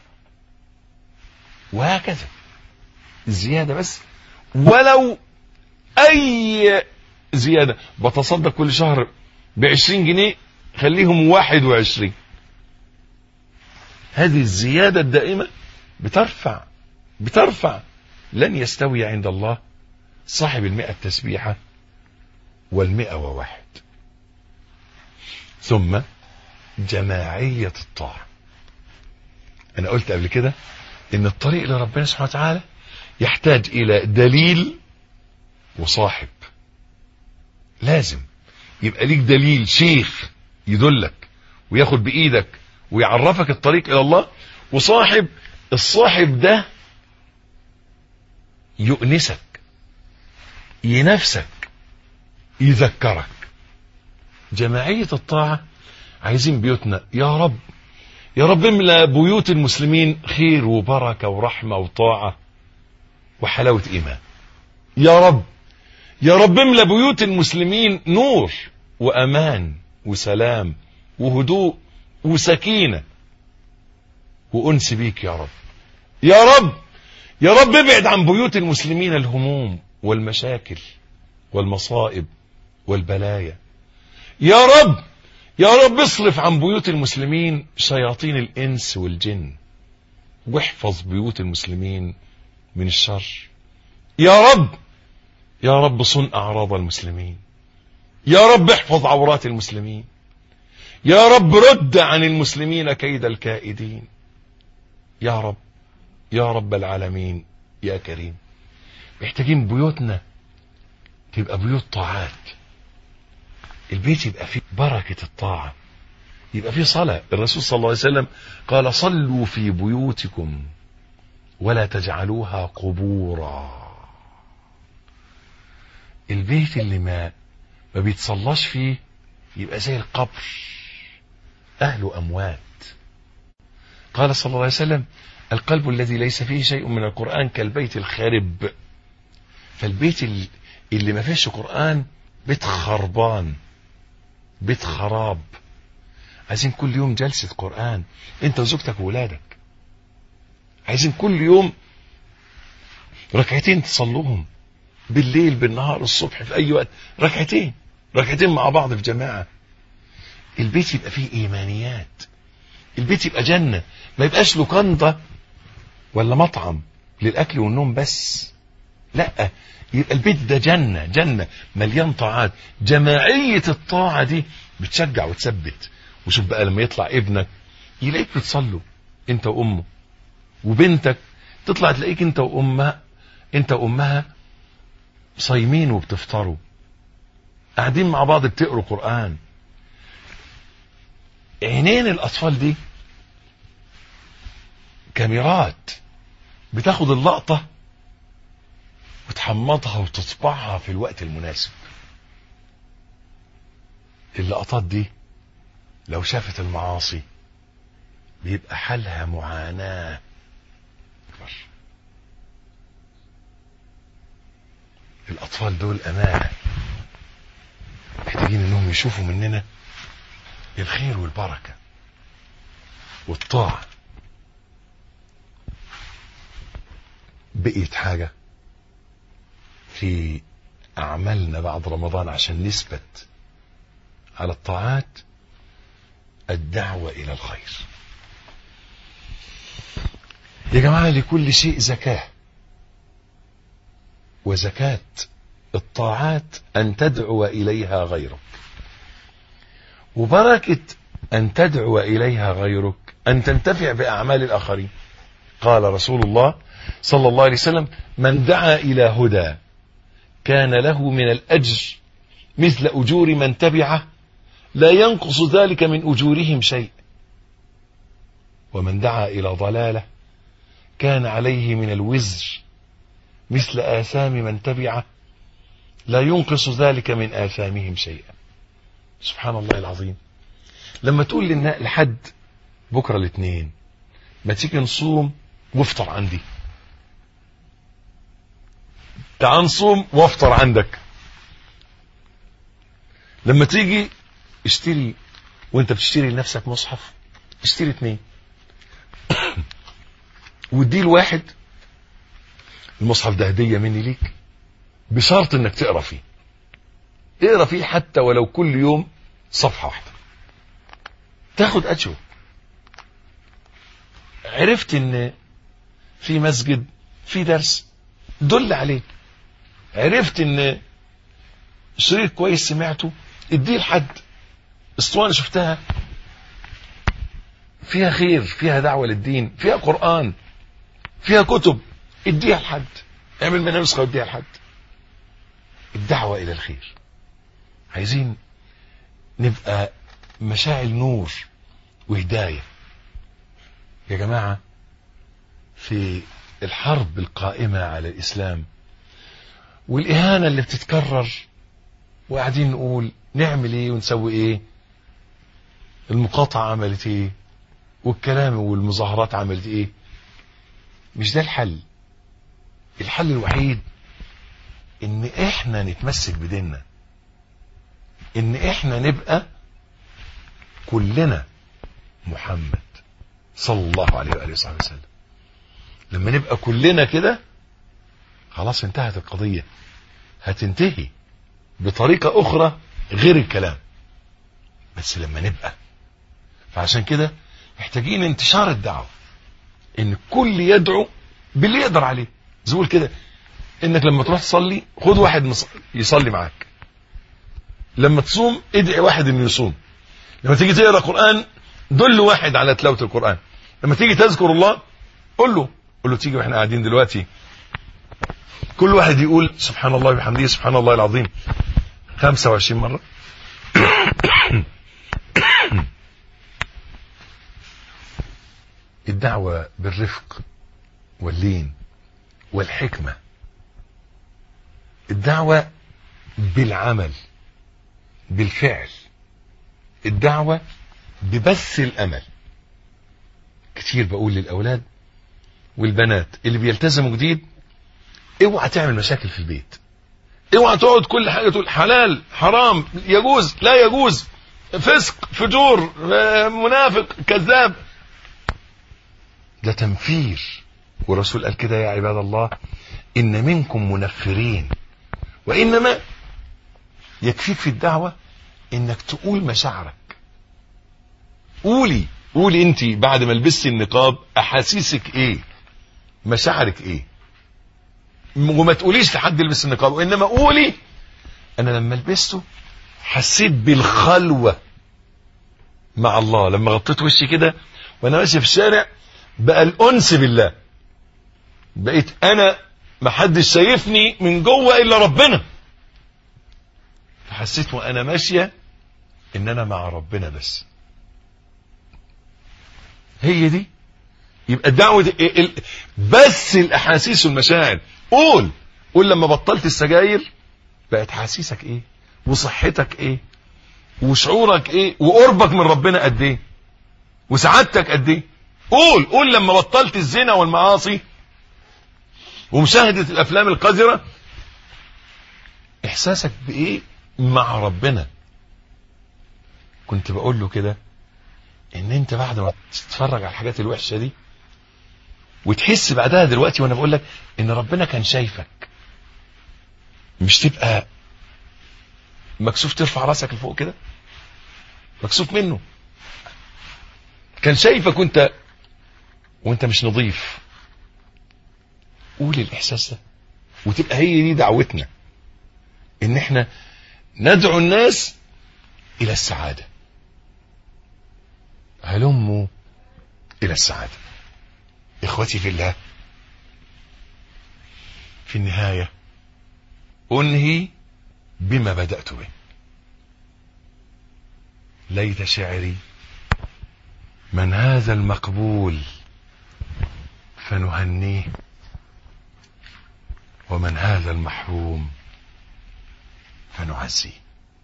وهكذا زيادة بس ولو أي زيادة بتصدق كل شهر بعشرين جنيه خليهم واحد وعشرين هذه الزيادة الدائمة بترفع بترفع لن يستوي عند الله صاحب المئة تسبيحة والمئة وواحد ثم جماعية الطاعة أنا قلت قبل كده إن الطريق لربنا سبحانه وتعالى يحتاج إلى دليل وصاحب لازم يبقى ليك دليل شيخ يدلك وياخد بإيدك ويعرفك الطريق إلى الله وصاحب الصاحب ده يؤنسك ينافسك يذكرك جماعية الطاعة عايزين بيوتنا يا رب يا رب املى بيوت المسلمين خير وبركة ورحمة وطاعة وحلاوة إيمان يا رب يا رب املى بيوت المسلمين نور وأمان وسلام وهدوء وسكينة وأنس بيك يا رب يا رب يا رب ابعد عن بيوت المسلمين الهموم والمشاكل والمصائب والبلايا يا رب يا رب اصرف عن بيوت المسلمين شياطين الإنس والجن واحفظ بيوت المسلمين من الشر يا رب يا رب صن أعراض المسلمين يا رب احفظ عورات المسلمين يا رب رد عن المسلمين كيد الكائدين يا رب يا رب العالمين يا كريم محتاجين بيوتنا تبقى بيوت طاعات البيت يبقى فيه بركة الطاعة يبقى فيه صلاة الرسول صلى الله عليه وسلم قال صلوا في بيوتكم ولا تجعلوها قبورا البيت اللي ما ما بيتصلاش فيه يبقى زي القبر أهله أموات قال صلى الله عليه وسلم القلب الذي ليس فيه شيء من القرآن كالبيت الخارب فالبيت اللي ما فيهش قرآن بيت خربان بيت خراب عايزين كل يوم جلسة قرآن انت وزوجتك وولادك عايزين كل يوم ركعتين تصلوهم بالليل بالنهار الصبح في اي وقت ركعتين ركعتين مع بعض في جماعة البيت يبقى فيه ايمانيات البيت يبقى جنة ما يبقاش لوكاندا ولا مطعم للاكل والنوم بس لا يبقى البيت ده جنة جنة مليان طاعات جماعية الطاعة دي بتشجع وتثبت وشوف بقى لما يطلع ابنك يلاقيك بتصلوا انت وامه وبنتك تطلع تلاقيك انت وامها انت وامها صايمين وبتفطروا قاعدين مع بعض بتقروا قرآن عينين الأطفال دي كاميرات بتاخد اللقطة وتحمضها وتطبعها في الوقت المناسب اللقطات دي لو شافت المعاصي بيبقى حالها معاناة أكبر الأطفال دول أمانة محتاجين إنهم يشوفوا مننا الخير والبركة والطاعة بقيت حاجة في أعمالنا بعد رمضان عشان نثبت على الطاعات الدعوة إلى الخير يا جماعة لكل شيء زكاة وزكاة الطاعات أن تدعو إليها غيرك وبركة أن تدعو إليها غيرك أن تنتفع بأعمال الآخرين قال رسول الله صلى الله عليه وسلم من دعا إلى هدى كان له من الأجر مثل أجور من تبعه لا ينقص ذلك من أجورهم شيء ومن دعا إلى ضلالة كان عليه من الوزر مثل آثام من تبعه لا ينقص ذلك من آثامهم شيئا سبحان الله العظيم لما تقول للنا- لحد بكرة الاثنين ما تيجي نصوم وافطر عندي تعال نصوم وافطر عندك لما تيجي اشتري وانت بتشتري لنفسك مصحف اشتري اتنين واديه لواحد المصحف ده هدية مني ليك بشرط انك تقرا فيه اقرا فيه حتى ولو كل يوم صفحة واحدة تاخد اجر عرفت ان في مسجد في درس دل عليه عرفت ان شريط كويس سمعته اديه لحد اسطوانة شفتها فيها خير فيها دعوة للدين فيها قرآن فيها كتب اديها لحد اعمل منها نسخة واديها لحد الدعوة إلى الخير عايزين نبقى مشاعل نور وهداية يا جماعة في الحرب القائمة على الإسلام والإهانة اللي بتتكرر وقاعدين نقول نعمل ايه ونسوي ايه المقاطعة عملت ايه والكلام والمظاهرات عملت ايه مش ده الحل الحل الوحيد ان احنا نتمسك بديننا ان احنا نبقى كلنا محمد صلى الله عليه وآله وصحبه وسلم لما نبقى كلنا كده خلاص انتهت القضية هتنتهي بطريقة أخرى غير الكلام بس لما نبقى فعشان كده محتاجين انتشار الدعوة ان كل يدعو باللي يقدر عليه زول كده انك لما تروح تصلي خد واحد مص- يصلي معاك لما تصوم ادعي واحد انه يصوم لما تيجي تقرا قران دل واحد على تلاوه القران لما تيجي تذكر الله قول له قول له تيجي واحنا قاعدين دلوقتي كل واحد يقول سبحان الله وبحمده سبحان الله العظيم 25 مرة الدعوة بالرفق واللين والحكمة الدعوة بالعمل بالفعل الدعوة ببث الأمل كتير بقول للأولاد والبنات اللي بيلتزموا جديد اوعى تعمل مشاكل في البيت اوعى تقعد كل حاجه تقول حلال حرام يجوز لا يجوز فسق فجور آه، منافق كذاب ده تنفير والرسول قال كده يا عباد الله ان منكم منفرين وانما يكفيك في الدعوه انك تقول مشاعرك قولي قولي انت بعد ما لبستي النقاب احاسيسك ايه مشاعرك ايه وما تقوليش لحد يلبس النقاب وانما قولي انا لما لبسته حسيت بالخلوه مع الله لما غطيت وشي كده وانا ماشي في الشارع بقى الانس بالله بقيت انا ما حدش شايفني من جوه الا ربنا فحسيت وانا ماشيه ان انا مع ربنا بس هي دي يبقى الدعوه دي ال- ال- بس الاحاسيس والمشاعر قول قول لما بطلت السجاير بقت حاسيسك ايه وصحتك ايه وشعورك ايه وقربك من ربنا قد ايه وسعادتك قد ايه قول قول لما بطلت الزنا والمعاصي ومشاهدة الافلام القذرة احساسك بايه مع ربنا كنت بقول له كده ان انت بعد ما تتفرج على الحاجات الوحشة دي وتحس بعدها دلوقتي وانا بقول لك ان ربنا كان شايفك مش تبقى مكسوف ترفع راسك لفوق كده مكسوف منه كان شايفك وانت وانت مش نظيف قول الاحساس ده وتبقى هي دي دعوتنا ان احنا ندعو الناس الى السعادة هلموا الى السعادة اخوتي في الله في النهاية انهي بما بدأت به ليت شعري من هذا المقبول فنهنيه ومن هذا المحروم فنعزيه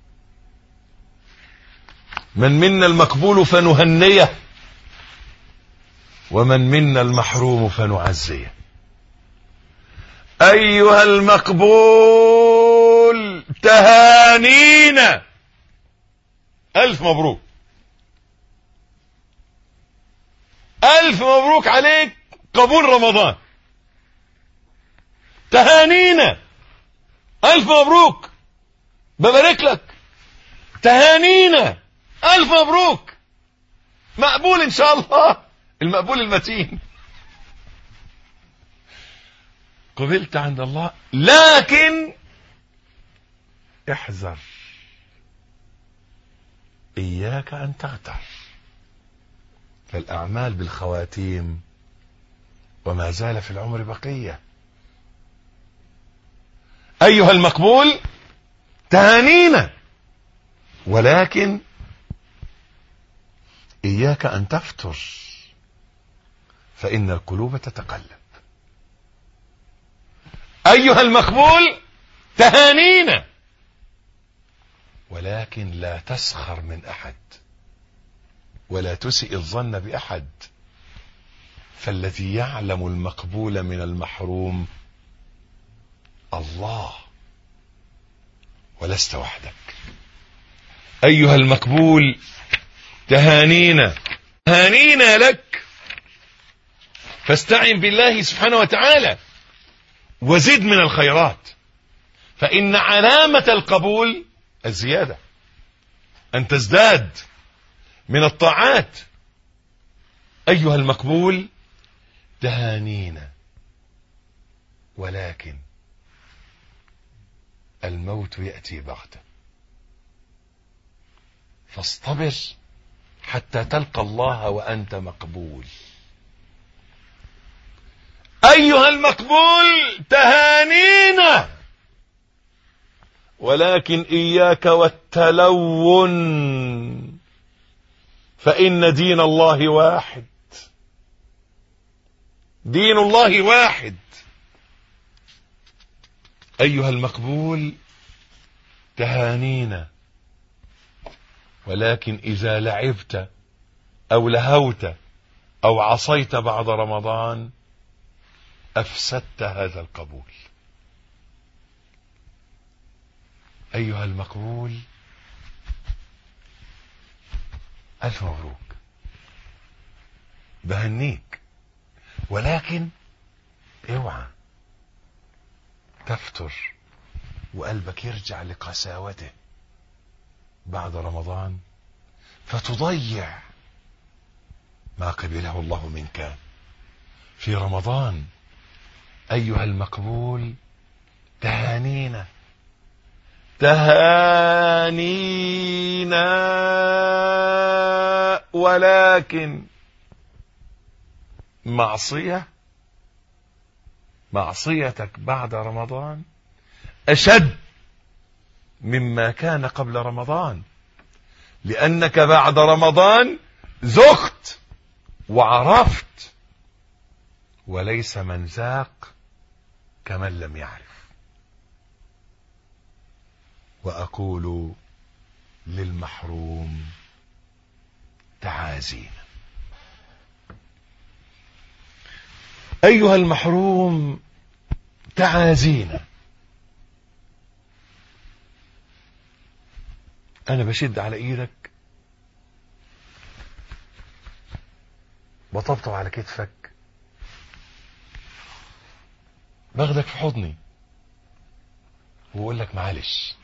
من منا المقبول فنهنيه ومن منا المحروم فنعزيه ايها المقبول تهانينا الف مبروك الف مبروك عليك قبول رمضان تهانينا الف مبروك ببارك لك تهانينا الف مبروك مقبول ان شاء الله المقبول المتين قبلت عند الله لكن احذر اياك ان تغتر فالاعمال بالخواتيم وما زال في العمر بقيه ايها المقبول تهانينا ولكن اياك ان تفتر فان القلوب تتقلب ايها المقبول تهانينا ولكن لا تسخر من احد ولا تسئ الظن باحد فالذي يعلم المقبول من المحروم الله ولست وحدك ايها المقبول تهانينا تهانينا لك فاستعن بالله سبحانه وتعالى وزد من الخيرات فان علامة القبول الزيادة ان تزداد من الطاعات ايها المقبول تهانينا ولكن الموت يأتي بغتة فاصطبر حتى تلقى الله وأنت مقبول أيها المقبول تهانينا ولكن إياك والتلون فإن دين الله واحد دين الله واحد أيها المقبول تهانينا ولكن إذا لعبت أو لهوت أو عصيت بعد رمضان أفسدت هذا القبول أيها المقبول ألف مبروك بهنيك ولكن اوعى تفتر وقلبك يرجع لقساوته بعد رمضان فتضيع ما قبله الله منك في رمضان أيها المقبول تهانينا تهانينا ولكن معصية معصيتك بعد رمضان أشد مما كان قبل رمضان لأنك بعد رمضان ذقت وعرفت وليس من ذاق كمن لم يعرف وأقول للمحروم تعازينا أيها المحروم تعازينا أنا بشد على إيدك بطبطب على كتفك باخدك في حضني واقول لك معلش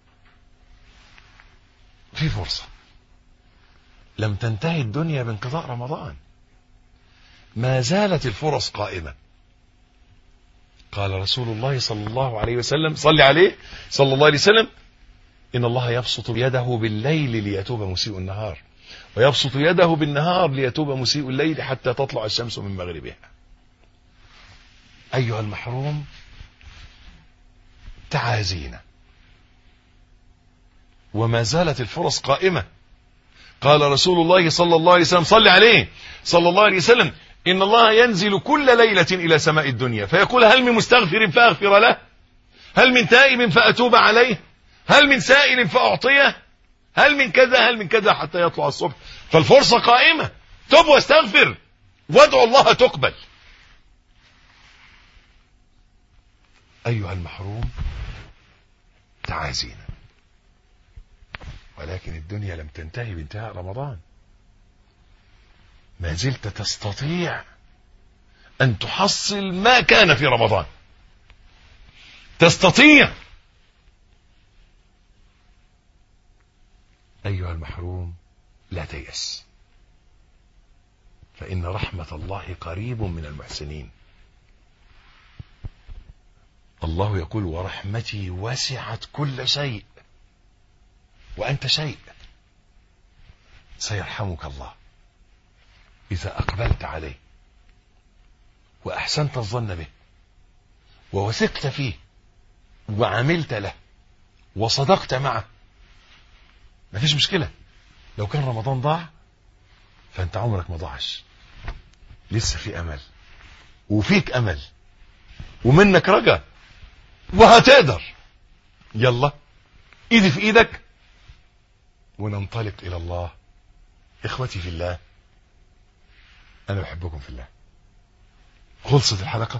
في فرصة لم تنتهي الدنيا بانقضاء رمضان ما زالت الفرص قائمة قال رسول الله صلى الله عليه وسلم صلي عليه صلى الله عليه وسلم إن الله يبسط يده بالليل ليتوب مسيء النهار ويبسط يده بالنهار ليتوب مسيء الليل حتى تطلع الشمس من مغربها أيها المحروم تعازينا وما زالت الفرص قائمة قال رسول الله صلى الله عليه وسلم صلي عليه صلى الله عليه وسلم إن الله ينزل كل ليلة إلى سماء الدنيا فيقول هل من مستغفر فأغفر له هل من تائب فأتوب عليه هل من سائل فأعطيه هل من كذا هل من كذا حتى يطلع الصبح فالفرصة قائمة تب واستغفر وادعو الله تقبل أيها المحروم تعازينا ولكن الدنيا لم تنتهي بانتهاء رمضان ما زلت تستطيع أن تحصل ما كان في رمضان تستطيع أيها المحروم لا تيأس فإن رحمة الله قريب من المحسنين الله يقول ورحمتي وسعت كل شيء وأنت شيء سيرحمك الله إذا أقبلت عليه وأحسنت الظن به ووثقت فيه وعملت له وصدقت معه ما فيش مشكلة لو كان رمضان ضاع فأنت عمرك ما ضاعش لسه في أمل وفيك أمل ومنك رجا وهتقدر يلا ايدي في ايدك وننطلق الى الله اخوتي في الله انا بحبكم في الله خلصت الحلقة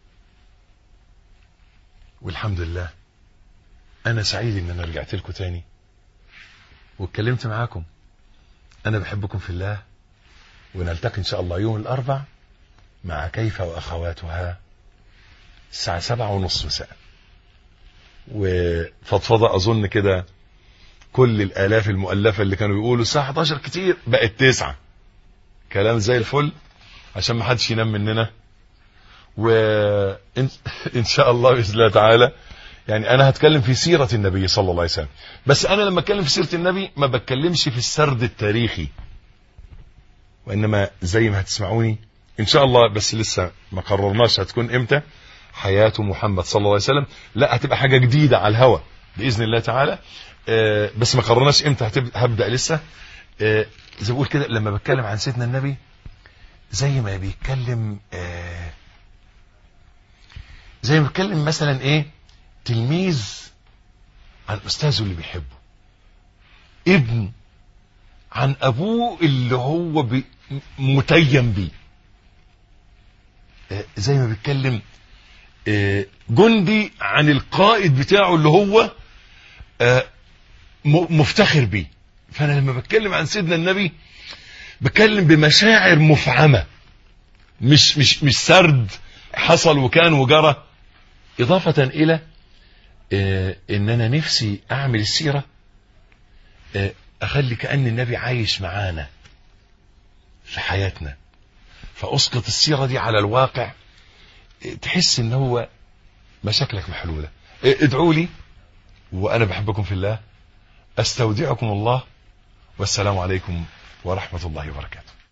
والحمد لله انا سعيد ان انا رجعت لكم تاني واتكلمت معاكم انا بحبكم في الله ونلتقي ان شاء الله يوم الاربع مع كيف واخواتها الساعة سبعة ونص مساء وفضفضة اظن كده كل الالاف المؤلفة اللي كانوا يقولوا الساعة 11 كتير بقت تسعة كلام زي الفل عشان ما حدش ينام مننا وإن إن شاء الله بإذن الله تعالى يعني أنا هتكلم في سيرة النبي صلى الله عليه وسلم بس أنا لما أتكلم في سيرة النبي ما بتكلمش في السرد التاريخي وإنما زي ما هتسمعوني إن شاء الله بس لسه ما قررناش هتكون إمتى حياة محمد صلى الله عليه وسلم لا هتبقى حاجة جديدة على الهوى بإذن الله تعالى آه بس ما قررناش إمتى هبدأ لسه آه زي بقول كده لما بتكلم عن سيدنا النبي زي ما بيتكلم آه زي ما بيتكلم مثلا ايه تلميذ عن استاذه اللي بيحبه ابن عن ابوه اللي هو بي متيم بيه آه زي ما بيتكلم آه جندي عن القائد بتاعه اللي هو آه مفتخر بيه فانا لما بتكلم عن سيدنا النبي بتكلم بمشاعر مفعمة مش مش مش سرد حصل وكان وجرى إضافة إلى آه إن أنا نفسي أعمل السيرة آه أخلي كأن النبي عايش معانا في حياتنا فأسقط السيرة دي على الواقع آه تحس إن هو مشاكلك محلولة ادعوا لي وأنا بحبكم في الله أستودعكم الله والسلام عليكم ورحمة الله وبركاته